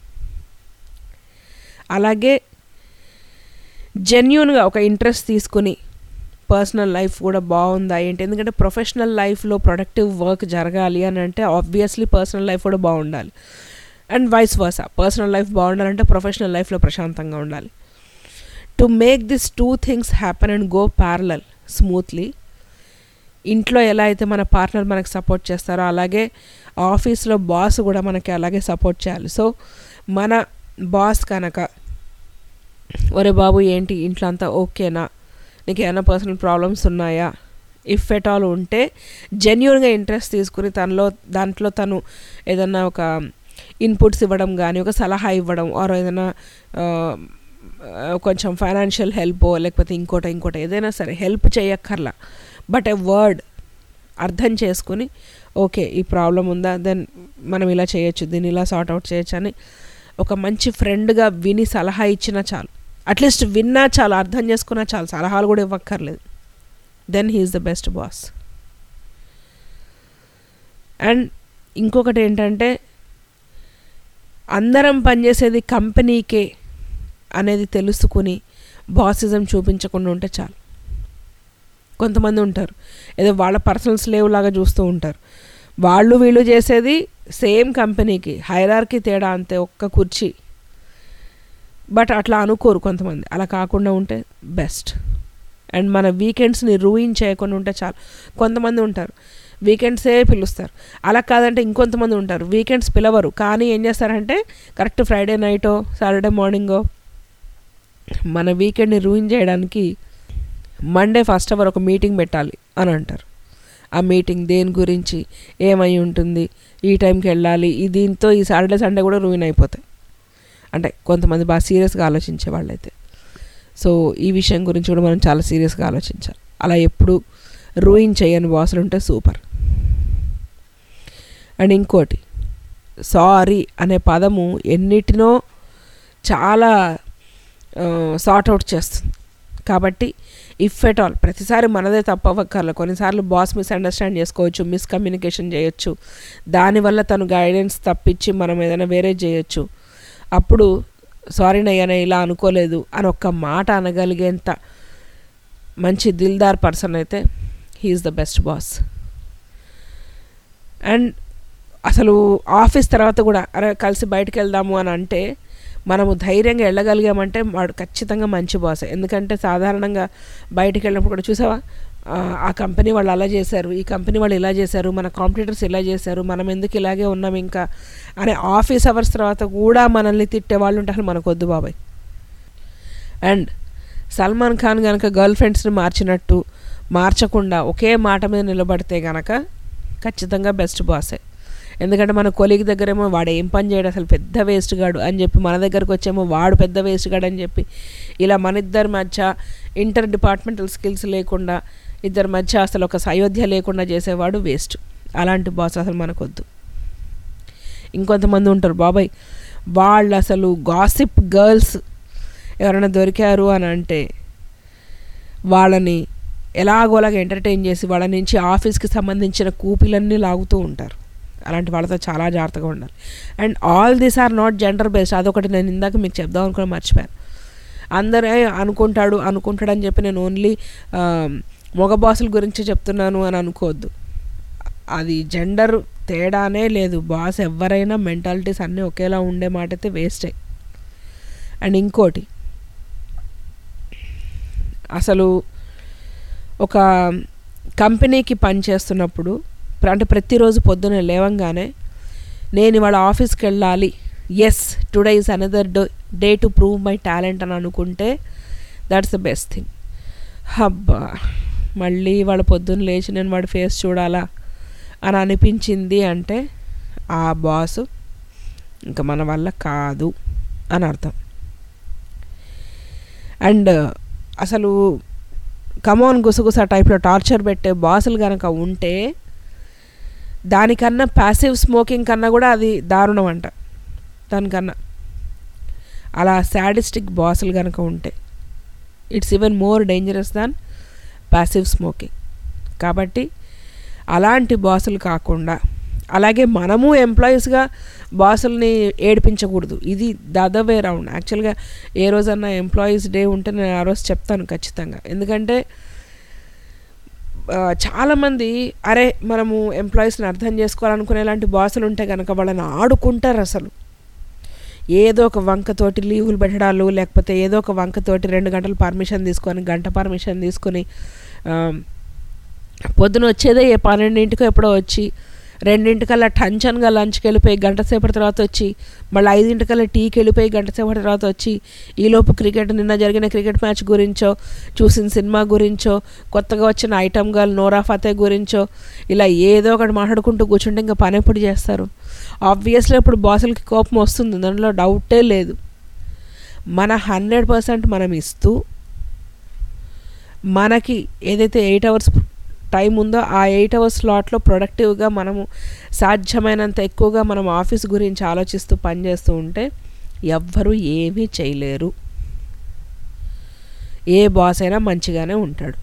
అలాగే జెన్యున్గా ఒక ఇంట్రెస్ట్ తీసుకుని పర్సనల్ లైఫ్ కూడా బాగుందా ఏంటి ఎందుకంటే ప్రొఫెషనల్ లైఫ్లో ప్రొడక్టివ్ వర్క్ జరగాలి అని అంటే ఆబ్వియస్లీ పర్సనల్ లైఫ్ కూడా బాగుండాలి and vice versa personal life బాగుండాలంటే ప్రొఫెషనల్ లైఫ్లో ప్రశాంతంగా ఉండాలి to make this two things happen and go parallel smoothly ఇంట్లో ఎలా అయితే మన పార్ట్నర్ మనకు సపోర్ట్ చేస్తారో అలాగే ఆఫీస్లో బాస్ కూడా మనకి అలాగే సపోర్ట్ చేయాలి సో మన బాస్ కనుక ఒరే బాబు ఏంటి ఇంట్లో అంతా ఓకేనా నీకు ఏమైనా పర్సనల్ ప్రాబ్లమ్స్ ఉన్నాయా ఇఫ్ ఎట్ ఆల్ ఉంటే జెన్యున్గా ఇంట్రెస్ట్ తీసుకుని తనలో దాంట్లో తను ఏదన్నా ఒక ఇన్పుట్స్ ఇవ్వడం కానీ ఒక సలహా ఇవ్వడం ఆర్ ఏదైనా ఆ, ఆ, కొంచెం ఫైనాన్షియల్ హెల్ప్ లేకపోతే ఇంకోటి ఇంకోటి ఏదైనా సరే హెల్ప్ చేయక్కర్లా బట్ ఎ వర్డ్ అర్థం చేసుకుని ఓకే ఈ ప్రాబ్లం ఉందా దెన్ మనం ఇలా చేయొచ్చు దీన్ని ఇలా సార్ట్ అవుట్ చేయొచ్చు అని ఒక మంచి ఫ్రెండ్గా విని సలహా ఇచ్చినా చాలు అట్లీస్ట్ విన్నా చాలు అర్థం చేసుకున్నా చాలు సలహాలు కూడా ఇవ్వక్కర్లేదు then he's the best boss and ఇంకొకటి ఏంటంటే అందరం పనిచేసేది కంపెనీకే అనేది తెలుసుకుని బాసిజం చూపించకుండా ఉంటే చాలు కొంతమంది ఉంటారు ఏదో వాళ్ళ పర్సనల్ స్లేవ్ లాగా చూస్తూ ఉంటారు వాళ్ళు వీళ్ళు చేసేది సేమ్ కంపెనీకి హైరార్కి తేడా అంతే ఒక్క కుర్చీ బట్ అట్లా అనుకోరు కొంతమంది అలా కాకుండా ఉంటే బెస్ట్ అండ్ మన వీకెండ్స్ని రూయిన్ చేయకుండా ఉంటే చాలు కొంతమంది ఉంటారు వీకెండ్సే పిలుస్తారు అలా కాదంటే ఇంకొంతమంది ఉంటారు వీకెండ్స్ పిలవరు కానీ ఏం చేస్తారంటే కరెక్ట్ ఫ్రైడే నైటో సాటర్డే మార్నింగో మన వీకెండ్ని రూయిన్ చేయడానికి మండే ఫస్ట్ అవర్ ఒక మీటింగ్ పెట్టాలి అని అంటారు ఆ మీటింగ్ దేని గురించి ఏమై ఉంటుంది ఈ టైంకి వెళ్ళాలి ఈ దీంతో ఈ సాటర్డే సండే కూడా రూయిన్ అయిపోతాయి అంటే కొంతమంది బాగా సీరియస్గా ఆలోచించే వాళ్ళైతే సో ఈ విషయం గురించి కూడా మనం చాలా సీరియస్గా ఆలోచించాలి అలా ఎప్పుడు రూయిన్ చేయని బాసులు ఉంటే సూపర్ అండ్ ఇంకోటి సారీ అనే పదము ఎన్నిటినో చాలా సార్ట్ అవుట్ చేస్తుంది కాబట్టి ఇఫ్ ఎట్ ఆల్ ప్రతిసారి మనదే తప్పు అవ్వక్కర్లేదు కొన్నిసార్లు బాస్ మిస్అండర్స్టాండ్ చేసుకోవచ్చు మిస్కమ్యూనికేషన్ చేయొచ్చు దానివల్ల తను గైడెన్స్ తప్పించి మనం ఏదైనా వేరే చేయొచ్చు అప్పుడు సారీ నయ్యనే ఇలా అనుకోలేదు అని ఒక్క మాట అనగలిగేంత మంచి దిల్దార్ పర్సన్ అయితే he's the best boss and అసలు ఆఫీస్ తర్వాత కూడా అరే కలిసి బయటకు వెళ్దాము అని అంటే మనము ధైర్యంగా వెళ్ళగలిగామంటే వాడు ఖచ్చితంగా మంచి బాస్ ఎందుకంటే సాధారణంగా బయటికి వెళ్ళినప్పుడు కూడా చూసావా ఆ, ఆ కంపెనీ వాళ్ళు అలా చేశారు ఈ కంపెనీ వాళ్ళు ఇలా చేశారు మన కాంపిటీటర్స్ ఇలా చేశారు మనం ఎందుకు ఇలాగే ఉన్నాం ఇంకా అనే ఆఫీస్ అవర్స్ తర్వాత కూడా మనల్ని తిట్టే వాళ్ళు ఉంటే అసలు మనకు వద్దు బాబాయ్ అండ్ సల్మాన్ ఖాన్ కనుక గర్ల్ ఫ్రెండ్స్ని మార్చినట్టు మార్చకుండా ఒకే మాట మీద నిలబడితే గనక ఖచ్చితంగా బెస్ట్ బాసే ఎందుకంటే మన కొలిగ్ దగ్గరేమో వాడు ఏం పని చేయడు అసలు పెద్ద వేస్ట్ గాడు అని చెప్పి మన దగ్గరకు వచ్చేమో వాడు పెద్ద వేస్ట్ గాడు అని చెప్పి ఇలా మన ఇద్దరి మధ్య ఇంటర్ డిపార్ట్మెంటల్ స్కిల్స్ లేకుండా ఇద్దరి మధ్య అసలు ఒక సయోధ్య లేకుండా చేసేవాడు వేస్ట్ అలాంటి బాస్ అసలు మనకొద్దు ఇంకొంతమంది ఉంటారు బాబాయ్ వాళ్ళు అసలు గాసిప్ గర్ల్స్ ఎవరైనా దొరికారు అని అంటే వాళ్ళని ఎలాగోలాగా ఎంటర్టైన్ చేసి వాళ్ళ నుంచి ఆఫీస్కి సంబంధించిన కూపీలన్నీ లాగుతూ ఉంటారు అలాంటి వాళ్ళతో చాలా జాగ్రత్తగా ఉండాలి and all these are not gender based అదొకటి నేను ఇందాక మీకు చెప్దాం అనుకుని మర్చిపోయాను అందరే అనుకుంటాడు అనుకుంటాడు అని చెప్పి నేను ఓన్లీ మగ బాసుల గురించి చెప్తున్నాను అని అనుకోవద్దు అది జెండర్ తేడానే లేదు బాస్ ఎవరైనా మెంటాలిటీస్ అన్నీ ఒకేలా ఉండే మాట అయితే వేస్టే అండ్ ఇంకోటి అసలు ఒక కంపెనీకి పని చేస్తున్నప్పుడు అంటే ప్రతిరోజు పొద్దున లేవంగానే నేను ఇవాళ ఆఫీస్కి వెళ్ళాలి yes today is another day to prove my talent అని అనుకుంటే దట్స్ ద బెస్ట్ థింగ్ హబ్బా మళ్ళీ వాళ్ళ పొద్దున్న లేచి నేను వాడి ఫేస్ చూడాలా అని అనిపించింది అంటే ఆ బాసు ఇంకా మన వల్ల కాదు అని అర్థం అండ్ అసలు కమోన్ గుసగుస టైప్లో టార్చర్ పెట్టే బాసులు కనుక ఉంటే దానికన్నా ప్యాసివ్ స్మోకింగ్ కన్నా కూడా అది దారుణం అంట దానికన్నా అలా శాడిస్టిక్ బాసులు కనుక ఉంటే it's even more dangerous than passive smoking కాబట్టి అలాంటి బాసులు కాకుండా అలాగే మనము ఎంప్లాయీస్గా బాసుల్ని ఏడిపించకూడదు ఇది ద అదర్ వే రౌండ్ యాక్చువల్గా ఏ రోజన్నా ఎంప్లాయీస్ డే ఉంటే నేను ఆ రోజు చెప్తాను ఖచ్చితంగా ఎందుకంటే చాలామంది అరే మనము ఎంప్లాయీస్ని అర్థం చేసుకోవాలనుకునే లాంటి బాసులు ఉంటే కనుక వాళ్ళని ఆడుకుంటారు అసలు ఏదో ఒక వంకతోటి లీవులు పెట్టడాలు లేకపోతే ఏదో ఒక వంకతోటి రెండు గంటలు పర్మిషన్ తీసుకొని గంట పర్మిషన్ తీసుకొని పొద్దున వచ్చేదే ఏ పన్నెండింటికో ఎప్పుడో వచ్చి రెండింటికల్లా టంచన్గా లంచ్కి వెళ్ళిపోయి గంట సేపటి తర్వాత వచ్చి మళ్ళీ ఐదింటికల్లా టీకి వెళ్ళిపోయి గంట సేపటి తర్వాత వచ్చి ఈలోపు క్రికెట్ నిన్న జరిగిన క్రికెట్ మ్యాచ్ గురించో చూసిన సినిమా గురించో కొత్తగా వచ్చిన ఐటమ్ గర్ల్ నోరా ఫతే గురించో ఇలా ఏదో ఒకటి మాట్లాడుకుంటూ కూర్చుంటే ఇంకా పని ఎప్పుడు చేస్తారు ఆబ్వియస్లీ ఇప్పుడు బాసులకి కోపం వస్తుంది దాంట్లో డౌటే లేదు మన హండ్రెడ్ పర్సెంట్ మనం ఇస్తూ మనకి ఏదైతే ఎయిట్ అవర్స్ టైం ఉందో ఆ ఎయిట్ అవర్స్ స్లాట్లో ప్రొడక్టివ్గా మనము సాధ్యమైనంత ఎక్కువగా మనం ఆఫీస్ గురించి ఆలోచిస్తూ పనిచేస్తూ ఉంటే ఎవ్వరూ ఏమీ చేయలేరు ఏ బాస్ అయినా మంచిగానే ఉంటాడు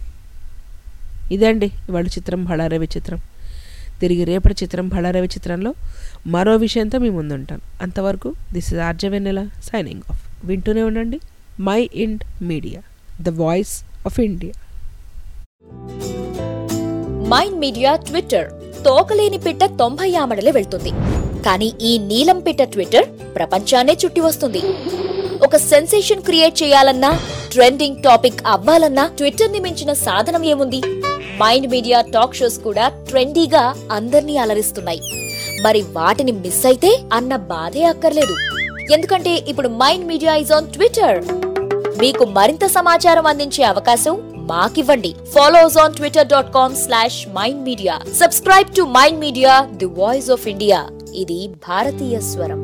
ఇదండి ఇవాళ చిత్రం బళారవి చిత్రం తిరిగి రేపటి చిత్రం బళారవి చిత్రంలో మరో విషయంతో మీ ముందుంటాను అంతవరకు దిస్ ఇస్ ఆర్జవెన్నెల సైనింగ్ ఆఫ్ వింటూనే ఉండండి my ఇండ్ media the voice of India mind Media Twitter తోకలేని పిట్ట తొంభై ఆమడలే వెళ్తుంది కానీ ఈ నీలం పిట్ట ట్విట్టర్ ప్రపంచాన్నే చుట్టి వస్తుంది ఒక సెన్సేషన్ క్రియేట్ చేయాలన్నా ట్రెండింగ్ టాపిక్ అవ్వాలన్నా ట్విట్టర్ ని మించిన సాధనం ఏముంది మైండ్ మీడియా టాక్ షోస్ కూడా ట్రెండీగా అందర్నీ అలరిస్తున్నాయి మరి వాటిని మిస్ అయితే అన్న బాధే అక్కర్లేదు ఎందుకంటే ఇప్పుడు mind media is on Twitter మీకు మరింత సమాచారం అందించే అవకాశం మాకివ్వండి follows on Twitter dot com slash mind media subscribe to mind media the voice of India ఇది భారతీయ స్వరం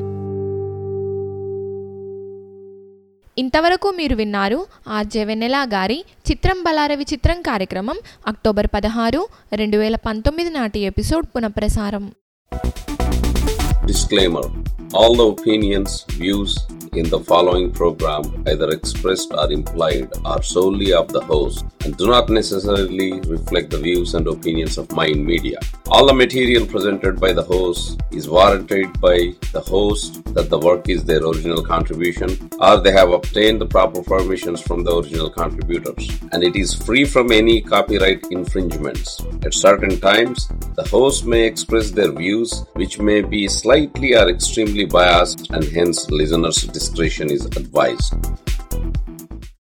ఇంతవరకు మీరు విన్నారు ఆర్జే వెన్నెలా గారి చిత్రం బలారవి చిత్రం కార్యక్రమం అక్టోబర్ పదహారు రెండు వేల పంతొమ్మిది నాటి ఎపిసోడ్ పునఃప్రసారం Disclaimer All the opinions, views in the following program, either expressed or implied, are solely of the host and do not necessarily reflect the views and opinions of Mind Media. All the material presented by the host is warranted by the host that the work is their original contribution or they have obtained the proper permissions from the original contributors and it is free from any copyright infringements. At certain times, the host may express their views which may be slightly or extremely biased and hence listeners' discretion is advised.